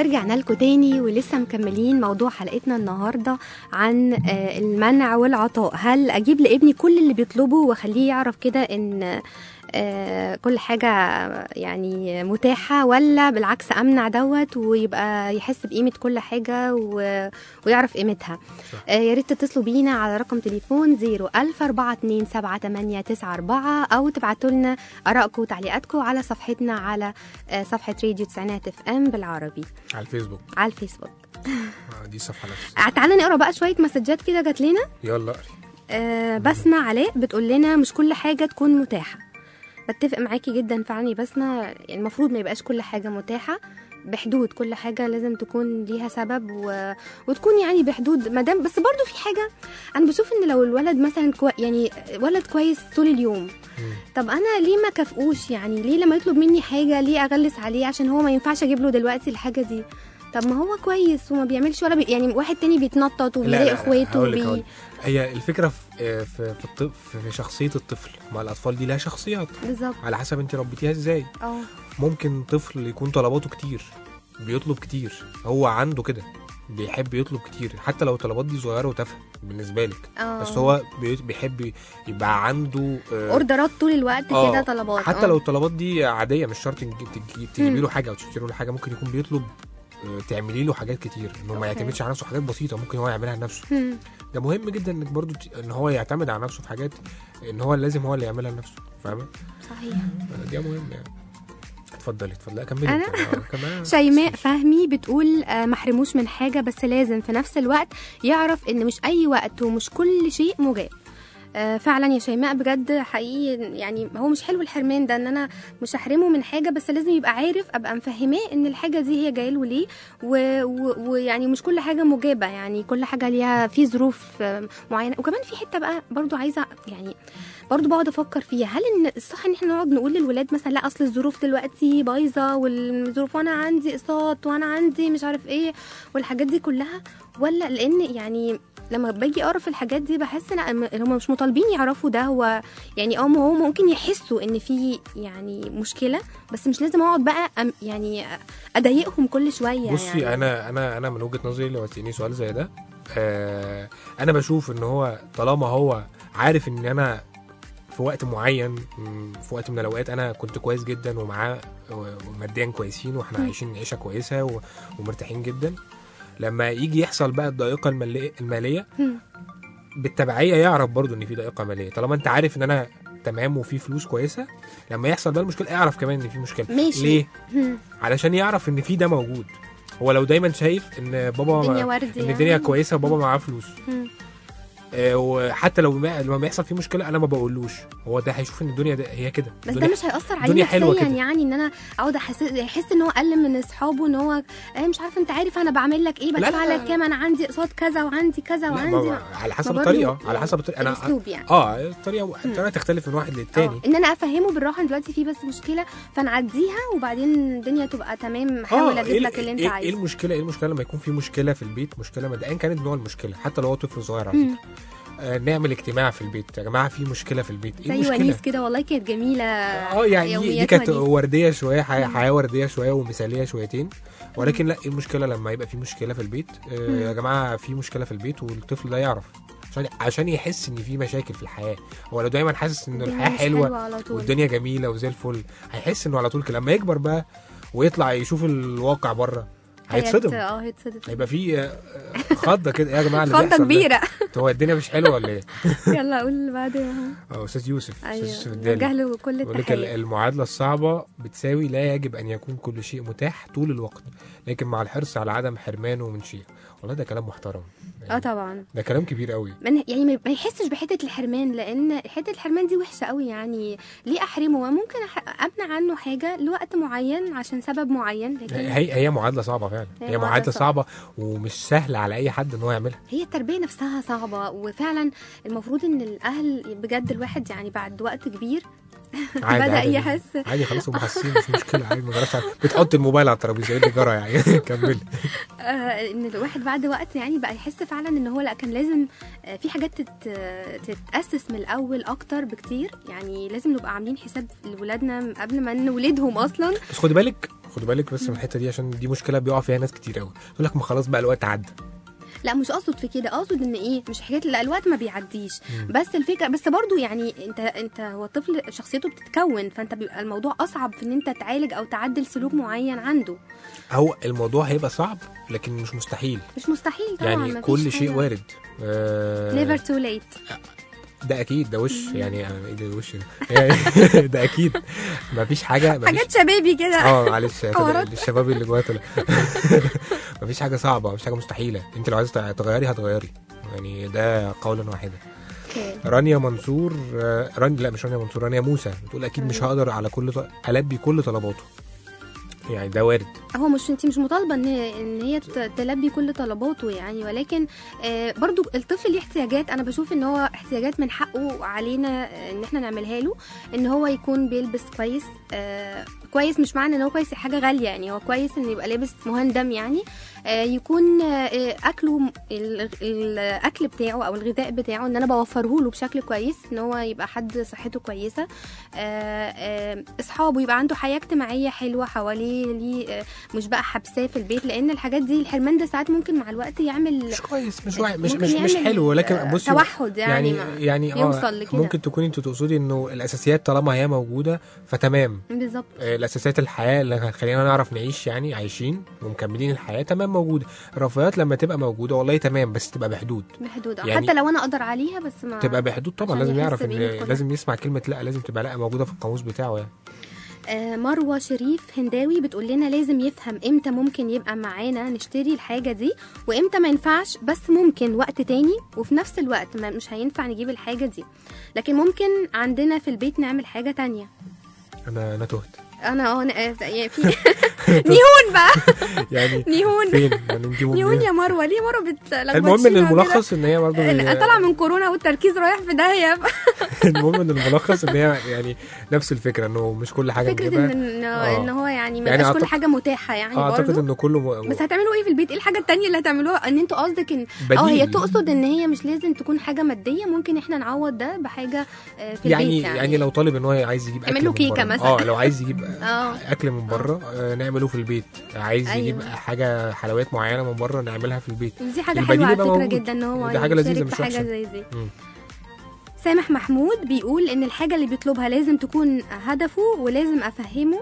ورجعنا لكم تاني ولسه مكملين موضوع حلقتنا النهارده عن آه، المنع والعطاء هل اجيب لابني كل اللي بيطلبه واخليه يعرف كده ان آه، كل حاجة يعني متاحة ولا بالعكس أمنع دوت ويبقى يحس بقيمة كل حاجة و... ويعرف قيمتها آه، يا ريت تتصلوا بينا على رقم تليفون 010427894 أو تبعتوا لنا آرائكم وتعليقاتكم على صفحتنا على آه، صفحة راديو تسعينات اف ام بالعربي على الفيسبوك على الفيسبوك آه، دي صفحه نفسها آه، تعالى نقرا بقى شوية مسجات كده جات لنا يلا اقري آه، بسمة علاء بتقول لنا مش كل حاجة تكون متاحة بتفق معاكي جدا فعلا يا بسمة يعني المفروض ما يبقاش كل حاجة متاحة بحدود كل حاجة لازم تكون ليها سبب و... وتكون يعني بحدود مادام بس برضو في حاجة أنا بشوف إن لو الولد مثلا كوي... يعني ولد كويس طول اليوم طب أنا ليه ما كافئوش يعني ليه لما يطلب مني حاجة ليه أغلس عليه عشان هو ما ينفعش أجيب له دلوقتي الحاجة دي طب ما هو كويس وما بيعملش ولا بي... يعني واحد تاني بيتنطط وبيضايق اخواته هقول لك وبي... هقول لك. هي الفكره في آه، في في, الطف... في شخصيه الطفل ما الاطفال دي لها شخصيات بالظبط على حسب انت ربيتيها ازاي اه ممكن طفل يكون طلباته كتير بيطلب كتير هو عنده كده بيحب يطلب كتير حتى لو الطلبات دي صغيره وتافهه بالنسبه لك اه بس هو بي- بيحب يبقى عنده آه، اوردرات طول الوقت آه، كده طلبات حتى آه. لو الطلبات دي عاديه مش شرط تجي- تجي- تجيبي مم. له حاجه او تشتري له حاجه ممكن يكون بيطلب آه، تعملي له حاجات كتير انه ما أوكي. يعتمدش على نفسه حاجات بسيطه ممكن هو يعملها لنفسه مم. ده مهم جدا انك برضو ت- ان هو يعتمد على نفسه في حاجات ان هو لازم هو اللي يعملها لنفسه فاهمه صحيح دي مهم يعني اتفضلي اتفضلي كملي أنا؟ انت. آه، كمان شيماء فهمي بتقول آه، محرموش من حاجة بس لازم في نفس الوقت يعرف ان مش اي وقت ومش كل شيء مجاب آه، فعلا يا شيماء بجد حقيقي يعني هو مش حلو الحرمان ده ان انا مش هحرمه من حاجه بس لازم يبقى عارف ابقى مفهماه ان الحاجه دي هي جايه له ليه و- و- ويعني مش كل حاجه مجابه يعني كل حاجه ليها في ظروف آه، معينه وكمان في حته بقى برضو عايزه يعني برضو بقعد افكر فيها هل ان الصح ان احنا نقعد نقول للولاد مثلا لا اصل الظروف دلوقتي بايظه والظروف وانا عندي اقساط وانا عندي مش عارف ايه والحاجات دي كلها ولا لان يعني لما باجي اقرا في الحاجات دي بحس ان هم مش مطالبين يعرفوا ده هو يعني اه هو ممكن يحسوا ان في يعني مشكله بس مش لازم اقعد بقى أم يعني اضايقهم كل شويه بصي يعني. انا انا انا من وجهه نظري لو تسالني سؤال زي ده آه انا بشوف ان هو طالما هو عارف ان انا في وقت معين مم، في وقت من الاوقات انا كنت كويس جدا ومعاه وماديا كويسين واحنا مم. عايشين عيشه كويسه و- ومرتاحين جدا لما يجي يحصل بقى الضائقه الماليه الماليه مم. بالتبعيه يعرف برضو ان في ضائقه ماليه طالما انت عارف ان انا تمام وفي فلوس كويسه لما يحصل بقى المشكله اعرف كمان ان في مشكله ماشي. ليه مم. علشان يعرف ان في ده موجود هو لو دايما شايف ان بابا الدنيا وردي ان الدنيا يعني. كويسه وبابا معاه فلوس مم. آه وحتى لو ما لما بيحصل فيه مشكله انا ما بقولوش هو ده هيشوف ان الدنيا ده هي كده بس ده الدنيا- مش هيأثر عليه الدنيا حلوه نفسيا كده يعني ان انا اقعد احس يحس ان هو اقل من اصحابه ان هو آه مش عارفه انت عارف انا بعمل لك ايه لا، بدفع لا، لك كام انا عندي اقساط كذا وعندي كذا لا وعندي ما على حسب ما برضو الطريقه على حسب الطريقه انا الاسلوب يعني اه الطريقه الطريقه تختلف من واحد للتاني آه، ان انا افهمه بالراحه إن دلوقتي في بس مشكله فنعديها وبعدين الدنيا تبقى تمام حاول اجيب إيه لك اللي انت إيه- ايه عايزه المشكله ايه المشكله لما يكون في مشكله في البيت مشكله مبدئيا كانت نوع المشكله حتى لو هو طفل صغير على مم. فكره آه نعمل اجتماع في البيت يا جماعه في مشكله في البيت ايه زي المشكله ونيس كده والله كانت جميله اه يعني دي, دي يوميات كانت ونيس. ورديه شويه حياه, حياة ورديه شويه ومثاليه شويتين ولكن لا ايه المشكله لما يبقى في مشكله في البيت آه يا جماعه في مشكله في البيت والطفل ده يعرف عشان عشان يحس ان في مشاكل في الحياه هو لو دايما حاسس ان الدنيا الحياه مش حلوه, حلوة على طول. والدنيا جميله وزي الفل هيحس انه على طول كده لما يكبر بقى ويطلع يشوف الواقع بره هيتصدم هيت- اه هيتصدم هيبقى في آه، آه، خضه كده إيه يا جماعه اللي خضه بيحصل ده؟ كبيره هو الدنيا مش حلوه ولا ايه؟ يلا قول اللي بعدها اه استاذ يوسف استاذ ايوه يوسف الدالي نوجه له كل بيقول لك ال- التحيه المعادلة الصعبة بتساوي لا يجب أن يكون كل شيء متاح طول الوقت لكن مع الحرص على عدم حرمانه من شيء والله ده كلام محترم اه طبعا ده كلام كبير قوي من يعني ما ما يحسش بحته الحرمان لان حته الحرمان دي وحشه قوي يعني ليه احرمه ممكن أح- امنع عنه حاجه لوقت معين عشان سبب معين لكن هي هي معادلة صعبة فعلا هي هي معادلة معادلة صعبة ومش سهلة على أي حد إن هو يعملها هي التربيه نفسها صعبه وفعلا المفروض ان الاهل بجد الواحد يعني بعد وقت كبير عادي بدا عادي يحس عادي خلاص هم حاسين مش مشكلة عادي ما جراش حاجة. بتحط الموبايل على الترابيزة ايه اللي جرى يعني كمل آه ان الواحد بعد وقت يعني بقى يحس فعلا ان هو لا كان لازم آه في حاجات تت تتاسس من الاول اكتر بكتير يعني لازم نبقى عاملين حساب لولادنا قبل ما نولدهم اصلا بس خدي بالك خد بالك بس من الحته دي عشان دي مشكله بيقع فيها ناس كتير قوي يقول لك ما خلاص بقى الوقت عدى لا مش اقصد في كده اقصد ان ايه مش حكايه لا الوقت ما بيعديش بس الفكره بس برضو يعني انت انت هو الطفل شخصيته بتتكون فانت بيبقى الموضوع اصعب في ان انت تعالج او تعدل سلوك معين عنده هو الموضوع هيبقى صعب لكن مش مستحيل مش مستحيل طبعا يعني مفيش كل شيء حاجة. وارد آه، نيفر تو ليت ده اكيد ده وش يعني أنا ايه ده وش ده يعني ده اكيد مفيش حاجه مفيش حاجات شبابي كده اه معلش يا حوارات. طلع- الشباب اللي جوايا طلع مفيش حاجه صعبه مفيش حاجه مستحيله انت لو عايزه تغيري هتغيري يعني ده قولا واحدا أوكي. رانيا منصور آه، ران لا مش رانيا منصور رانيا موسى بتقول اكيد مش هقدر على كل ط... البي كل طلباته يعني ده وارد هو مش انت مش مطالبه ان ان هي ت- تلبي كل طلباته يعني ولكن آه، برضو الطفل ليه احتياجات انا بشوف ان هو احتياجات من حقه علينا آه، ان احنا نعملها له ان هو يكون بيلبس كويس آه، كويس مش معنى ان هو كويس حاجه غاليه يعني هو كويس انه يبقى لابس مهندم يعني آه، يكون آه، اكله م- ال- الاكل بتاعه او الغذاء بتاعه ان انا بوفره له بشكل كويس ان هو يبقى حد صحته كويسه آه، آه، اصحابه يبقى عنده حياه اجتماعيه حلوه حواليه ليه آه، مش بقى حبساه في البيت لان الحاجات دي الحرمان ده ساعات ممكن مع الوقت يعمل مش كويس مش وع- مش ممكن مش, مش يعمل، حلو ولكن آه، بصي توحد يعني, يعني ما- يعني اه يوصل لكده. ممكن تكوني انت تقصدي انه الاساسيات طالما هي موجوده فتمام بالظبط آه، الاساسيات الحياه اللي هتخلينا نعرف نعيش يعني عايشين ومكملين الحياه تمام موجوده الرفاهيات لما تبقى موجوده والله تمام بس تبقى بحدود بحدود آه، يعني- حتى لو انا اقدر عليها بس ما تبقى بحدود طبعا عشان لازم يحس يعرف ان بقيمة كل لازم يسمع كلمه لا لازم تبقى لا موجوده في القاموس بتاعه يعني آه، مروة شريف هنداوي بتقول لنا لازم يفهم امتى ممكن يبقى معانا نشتري الحاجة دي وامتى ما ينفعش بس ممكن وقت تاني وفي نفس الوقت ما مش هينفع نجيب الحاجة دي لكن ممكن عندنا في البيت نعمل حاجة تانية انا انا تهت انا اه أنا- آه، يعني في نيهون بقى يعني نيهون فين يعني انت نيهون يا مروة ليه مروة بتلخبطينا المهم ان كده؟ الملخص ان هي برضه أنا طالعة من كورونا والتركيز رايح في داهية المهم ان الملخص ان هي يعني نفس الفكره انه مش كل حاجه فكرة نجيبها ان آه. ان هو يعني ما يعني يبقاش كل أعتقد- حاجة متاحة يعني آه، اعتقد برضه انه كله م... بس هتعملوا ايه في البيت ايه الحاجه التانية اللي هتعملوها ان انتوا قصدك ان اه هي بديل. تقصد ان هي مش لازم تكون حاجه ماديه ممكن احنا نعوض ده بحاجه آه، في يعني, البيت يعني يعني, يعني لو طالب ان هو عايز يجيب اعمل اكل له من كيكة بره. مثلا. اه لو عايز يجيب اه اكل من بره آه، نعمله في البيت عايز أيوة. يجيب حاجه حلويات معينه من بره نعملها في البيت دي حاجه البديل حلوه على يبقى فكره موجود. جدا ان هو ودي حاجة لذيذة يشارك مش في حاجه وحشة. زي دي مم. سامح محمود بيقول ان الحاجه اللي بيطلبها لازم تكون هدفه ولازم افهمه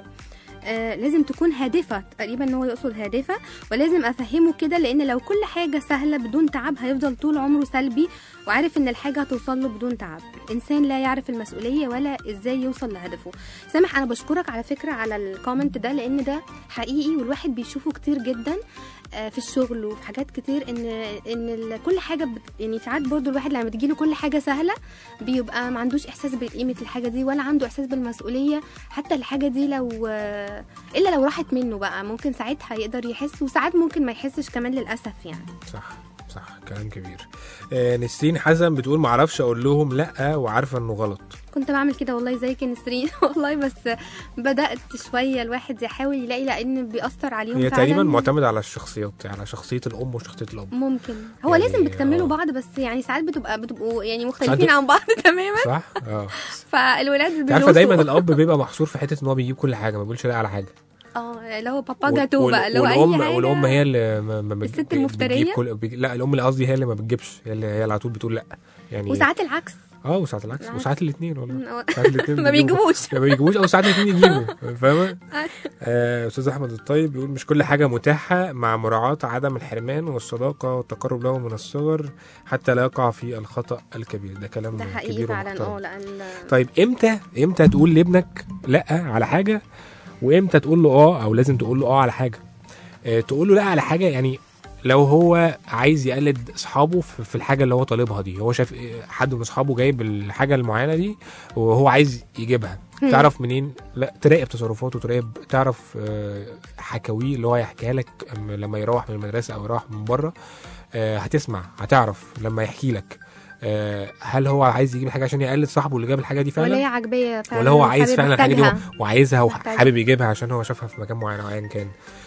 آه لازم تكون هادفة تقريبا ان هو يقصد هادفة ولازم افهمه كده لان لو كل حاجة سهلة بدون تعب هيفضل طول عمره سلبي وعارف ان الحاجة هتوصل له بدون تعب انسان لا يعرف المسؤولية ولا ازاي يوصل لهدفه سامح انا بشكرك على فكرة على الكومنت ده لان ده حقيقي والواحد بيشوفه كتير جدا آه، في الشغل وفي حاجات كتير ان ان ال- كل حاجه بت... يعني ساعات برضو الواحد لما بتجيله كل حاجه سهله بيبقى ما عندوش احساس بقيمه الحاجه دي ولا عنده احساس بالمسؤوليه حتى الحاجه دي لو آه، الا لو راحت منه بقى ممكن ساعتها يقدر يحس وساعات ممكن ما يحسش كمان للاسف يعني صح صح كلام كبير آه نسرين حسن بتقول معرفش اقول لهم لا وعارفه انه غلط كنت بعمل كده والله زيك يا نسرين والله بس بدات شويه الواحد يحاول يلاقي لان بيأثر عليهم هي فعلا تقريبا معتمده على الشخصيات يعني على شخصيه الام وشخصيه الاب ممكن هو يعني لازم بتكملوا آه. بعض بس يعني ساعات بتبقى بتبقوا يعني مختلفين ساعات- عن بعض تماما صح اه فالولاد انت عارفه دايما الاب بيبقى محصور في حته ان هو بيجيب كل حاجه ما بيقولش لا على حاجه اه اللي هو بابا وال- جاتو وال- بقى اللي هو والام اي حاجه والام هي اللي ما ما بتج- الست بتجيب المفترية؟ كل بيج... لا الام اللي قصدي هي اللي ما بتجيبش هي اللي هي اللي على طول بتقول لا يعني وساعات العكس اه وساعات العكس العكس. وساعات الاثنين والله آه. ساعات الاثنين ما بيجيبوش ما بيجيبوش او ساعات الاثنين يجيبوا فاهمه آه، استاذ احمد الطيب بيقول مش كل حاجه متاحه مع مراعاه عدم الحرمان والصداقه والتقرب له من الصغر حتى لا يقع في الخطا الكبير ده كلام ده حقيقي كبير فعلا ومحترم. اه لان طيب امتى امتى تقول لابنك لا على حاجه وامتى تقول له اه او لازم تقول له اه على حاجه آه، تقول له لا على حاجه يعني لو هو عايز يقلد اصحابه في في الحاجه اللي هو طالبها دي هو شاف إيه، حد من اصحابه جايب الحاجه المعينه دي وهو عايز يجيبها مم. تعرف منين لا تراقب تصرفاته تراقب تعرف آه، حكاويه اللي هو يحكيها لك أم- لما يروح من المدرسه او يروح من بره آه، هتسمع هتعرف لما يحكي لك آه، هل هو عايز يجيب حاجه عشان يقلد صاحبه اللي جاب الحاجه دي فعلا ولا هي عجبيه فعلا ولا هو عايز حابب فعلا الحاجه دي محتاجها. وعايزها محتاجها. وحابب يجيبها عشان هو شافها في مكان معين او ايا كان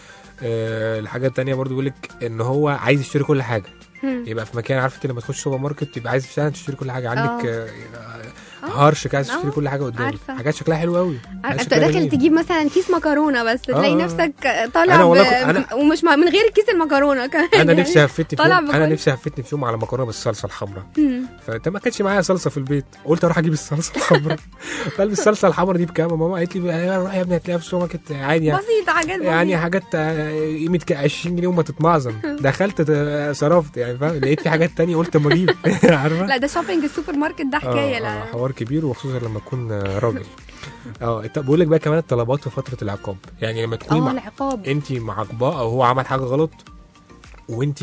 آه، الحاجه التانية برضو بيقول لك ان هو عايز يشتري كل حاجه مم. يبقى في مكان عارف انت لما تخش سوبر ماركت تبقى عايز فعلا تشتري كل حاجه عندك آه، هرش كده عايز آه. تشتري كل حاجه قدامك عارفة. حاجات شكلها حلو قوي حاجات انت شكلها داخل جميل. تجيب مثلا كيس مكرونه بس تلاقي آه. نفسك طالع أنا ب... والله كنت- أنا- ومش مع... من غير كيس المكرونه كمان انا يعني. نفسي هفتني في طالع يوم انا بكل- نفسي هفتني في يوم على مكرونه بالصلصه الحمراء مم. فانت ما كانش معايا صلصه في البيت قلت اروح اجيب الصلصه الحمراء فقلب الصلصه الحمراء دي بكام ماما قالت لي "آه، روح يا ابني هتلاقيها في السوبر ماركت عادي يعني بسيطه حاجات يعني بسيطة. حاجات آه، قيمه ك- 20 جنيه وما تتمعظم دخلت آه، صرفت يعني فاهم لقيت في حاجات تانية قلت اما اجيب عارفه لا ده شوبينج السوبر ماركت ده حكايه آه، لا آه، حوار كبير وخصوصا لما تكون آه، راجل اه طب بقول لك بقى كمان الطلبات في فتره العقاب يعني لما تكوني اه مع العقاب انت معاقباه او هو عمل حاجه غلط وانت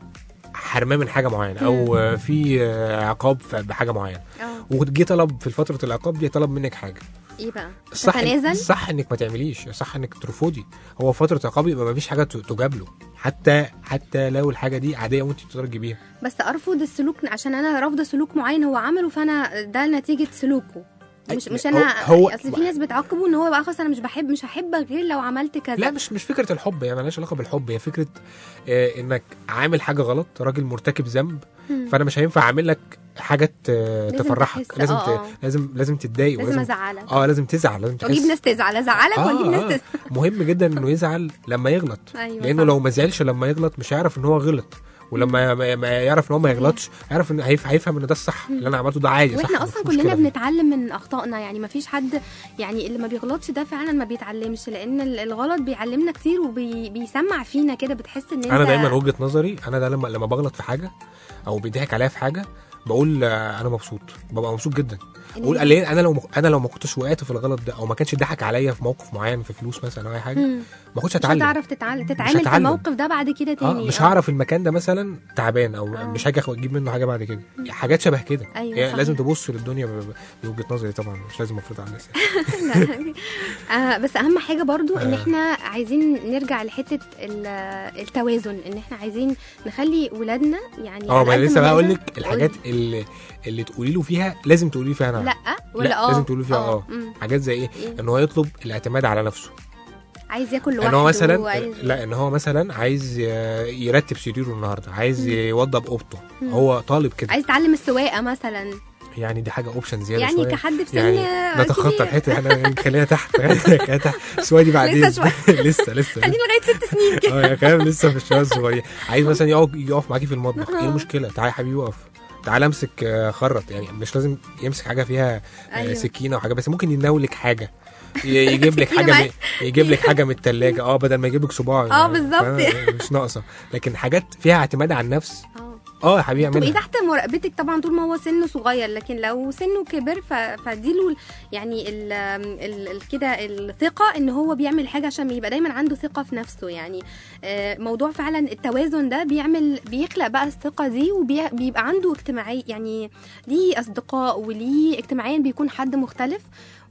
حرماه من حاجه معينه او آه، في آه، عقاب ف- بحاجه معينه اه وجي طلب في فتره العقاب دي طلب منك حاجه ايه بقى الصح تتنازل الصح انك ما تعمليش الصح انك ترفضي هو فتره عقاب يبقى ما فيش حاجه ت- تجاب له حتى حتى لو الحاجه دي عاديه وانت تقدري تجيبيها بس ارفض السلوك عشان انا رافضه سلوك معين هو عمله فانا ده نتيجه سلوكه مش مش انا هو- هو- اصل في ناس بتعاقبه ان هو بقى خلاص انا مش بحب مش هحبك غير لو عملت كذا لا مش مش فكره الحب يعني مالهاش علاقه بالحب هي فكره آه انك عامل حاجه غلط راجل مرتكب ذنب مم. فانا مش هينفع اعمل لك حاجه آه، لازم تفرحك تحس- لازم آه، ت... آه. لازم لازم تتضايق لازم ولازم ازعلك اه لازم تزعل لازم واجيب تحس ناس تزعل ازعلك واجيب ناس تزعل مهم جدا انه يزعل لما يغلط ايوه لانه صح. لو ما زعلش لما يغلط مش هيعرف ان هو غلط ولما ما- ما يعرف ان هو ما يغلطش هيعرف ان هيف- هيفهم ان ده الصح اللي انا عملته ده عادي صح واحنا مفيش اصلا مشكلة كلنا فيه. بنتعلم من اخطائنا يعني ما فيش حد يعني اللي ما بيغلطش ده فعلا ما بيتعلمش لان ال- الغلط بيعلمنا كتير وبيسمع فينا كده بتحس ان انت انا دايما وجهه نظري انا ده لما لما بغلط في حاجه او بيضحك عليا في حاجه بقول آه، انا مبسوط ببقى مبسوط جدا إن بقول أنت- ليه انا لو مك- انا لو ما كنتش وقعت في الغلط ده او ما كانش ضحك عليا في موقف معين في فلوس مثلا او اي حاجه مم. ما كنتش مش هتعلم هتعرف تتعلم تتعامل في هتعلم. الموقف ده بعد كده اه تاني مش هعرف المكان ده مثلا تعبان او آه. مش هاجي آخد- اجيب منه حاجه بعد كده حاجات شبه كده أيوة يعني صحيح. لازم تبص للدنيا ب- ب- بوجهه نظري طبعا مش لازم افرض على الناس يعني. آه بس اهم حاجه برضو ان آه. احنا عايزين نرجع لحته ال- التوازن ان احنا عايزين نخلي ولادنا يعني اه على ما قد أنا لسه بقى اقول نقدر- لك الحاجات اللي اللي تقولي له فيها لازم تقولي له فيها نعم لا ولا لا اه لازم تقولي له فيها اه مم. حاجات زي ايه إيه؟ ان هو يطلب الاعتماد على نفسه عايز ياكل لوحده ان هو مثلا وعايز- لا ان هو مثلا عايز ي- يرتب سريره النهارده عايز يوضب اوضته مم. هو طالب كده عايز يتعلم السواقه مثلا يعني دي حاجه اوبشن زياده يعني شويه كحد في سن يعني نتخطى كبير. الحته احنا خلينا تحت خلينا تحت السواقه دي بعدين لسه شوية. لسه لسه خلينا لغايه ست سنين كده اه يا كلام لسه في الشباب الصغيرين عايز مثلا يقف يقف معاكي في المطبخ ايه المشكله تعالى يا حبيبي وقف تعالى امسك آه، خرط يعني مش لازم يمسك حاجه فيها آه، أيوة. سكينه او حاجه بس ممكن يناولك حاجه ي- يجيب لك سكينة حاجه معاك. من يجيب لك حاجه من الثلاجه اه بدل ما يجيب لك صباع اه بالظبط. فاهمة؟ مش ناقصه لكن حاجات فيها اعتماد على النفس اه اه يا حبيبي تبقي اعملها تحت مراقبتك طبعا طول ما هو سنه صغير لكن لو سنه كبر ف... فديله يعني ال... ال... ال... كده الثقه ان هو بيعمل حاجه عشان يبقى دايما عنده ثقه في نفسه يعني آه، موضوع فعلا التوازن ده بيعمل بيخلق بقى الثقه دي وبيبقى عنده اجتماعي يعني ليه اصدقاء وليه اجتماعيا بيكون حد مختلف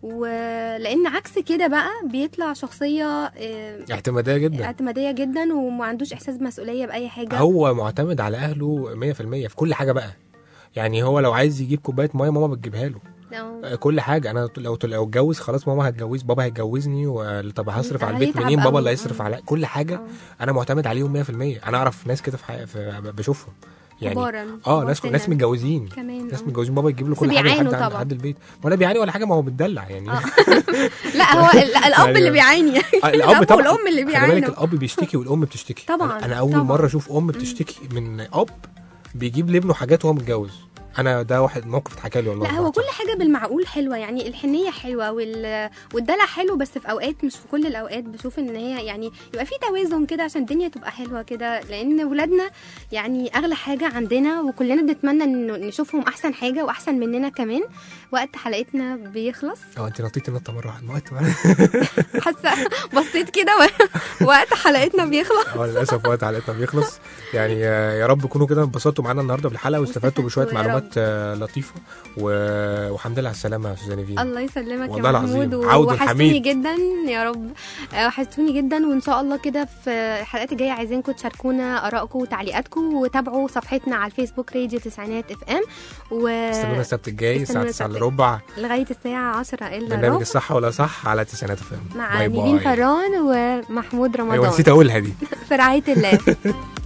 ولان عكس كده بقى بيطلع شخصيه آه، اعتماديه جدا اعتماديه جدا وما عندوش احساس بمسؤوليه باي حاجه هو معتمد على اهله 100% في كل حاجه بقى يعني هو لو عايز يجيب كوبايه ميه ماما بتجيبها له أو- آه، كل حاجه انا لو لو اتجوز خلاص ماما هتجوز بابا هيتجوزني و- طب هصرف على البيت هيتعب منين بابا أوي. اللي هيصرف على كل حاجه آه. انا معتمد عليهم 100% انا اعرف ناس كده في, حي... في بشوفهم يعني كبارا اه كبار ناس سنا. ناس متجوزين كمان ناس آه. متجوزين بابا يجيب له بس كل حاجه لحد بيعانوا عند طبعا. حد البيت ولا بيعاني ولا حاجه ما هو بتدلع يعني لا هو ال- لا، الاب يعني- اللي بيعاني آه، الاب طبعا والام اللي خلي بالك بيعانوا الاب بيشتكي والام بتشتكي طبعاً، أنا- انا اول طبعاً. مره اشوف ام بتشتكي من اب بيجيب لابنه حاجات وهو متجوز انا ده واحد موقف اتحكى لي والله لا هو كل حاجه بالمعقول حلوه يعني الحنيه حلوه وال... والدلع حلو بس في اوقات مش في كل الاوقات بشوف ان هي يعني يبقى في توازن كده عشان الدنيا تبقى حلوه كده لان ولادنا يعني اغلى حاجه عندنا وكلنا بنتمنى انه نشوفهم احسن حاجه واحسن مننا كمان وقت حلقتنا بيخلص اه انت نطيتي نطه مره واحده وقت حاسه بصيت كده و... وقت حلقتنا بيخلص اه للاسف وقت حلقتنا بيخلص يعني آه، يا رب تكونوا كده انبسطتوا معانا النهارده بالحلقه واستفدتوا بشويه واستفدتوا يا معلومات آه، لطيفه و... والحمد لله على السلامه يا استاذه نيفين الله يسلمك والله يا العظيم. محمود عود وحشتوني حميد. جدا يا رب آه، وحشتوني جدا وان شاء الله كده في الحلقات الجايه عايزينكم تشاركونا ارائكم وتعليقاتكم وتابعوا صفحتنا على الفيسبوك راديو تسعينات اف ام استنونا السبت الجاي الساعه استنونا 9 الا السبت. ربع ولغايه الساعه 10 الا برنامج ربع الصح ولا صح على تسعينات فم مع نيفين فران ومحمود ايوه رمضان نسيت اقولها دي في رعايه الله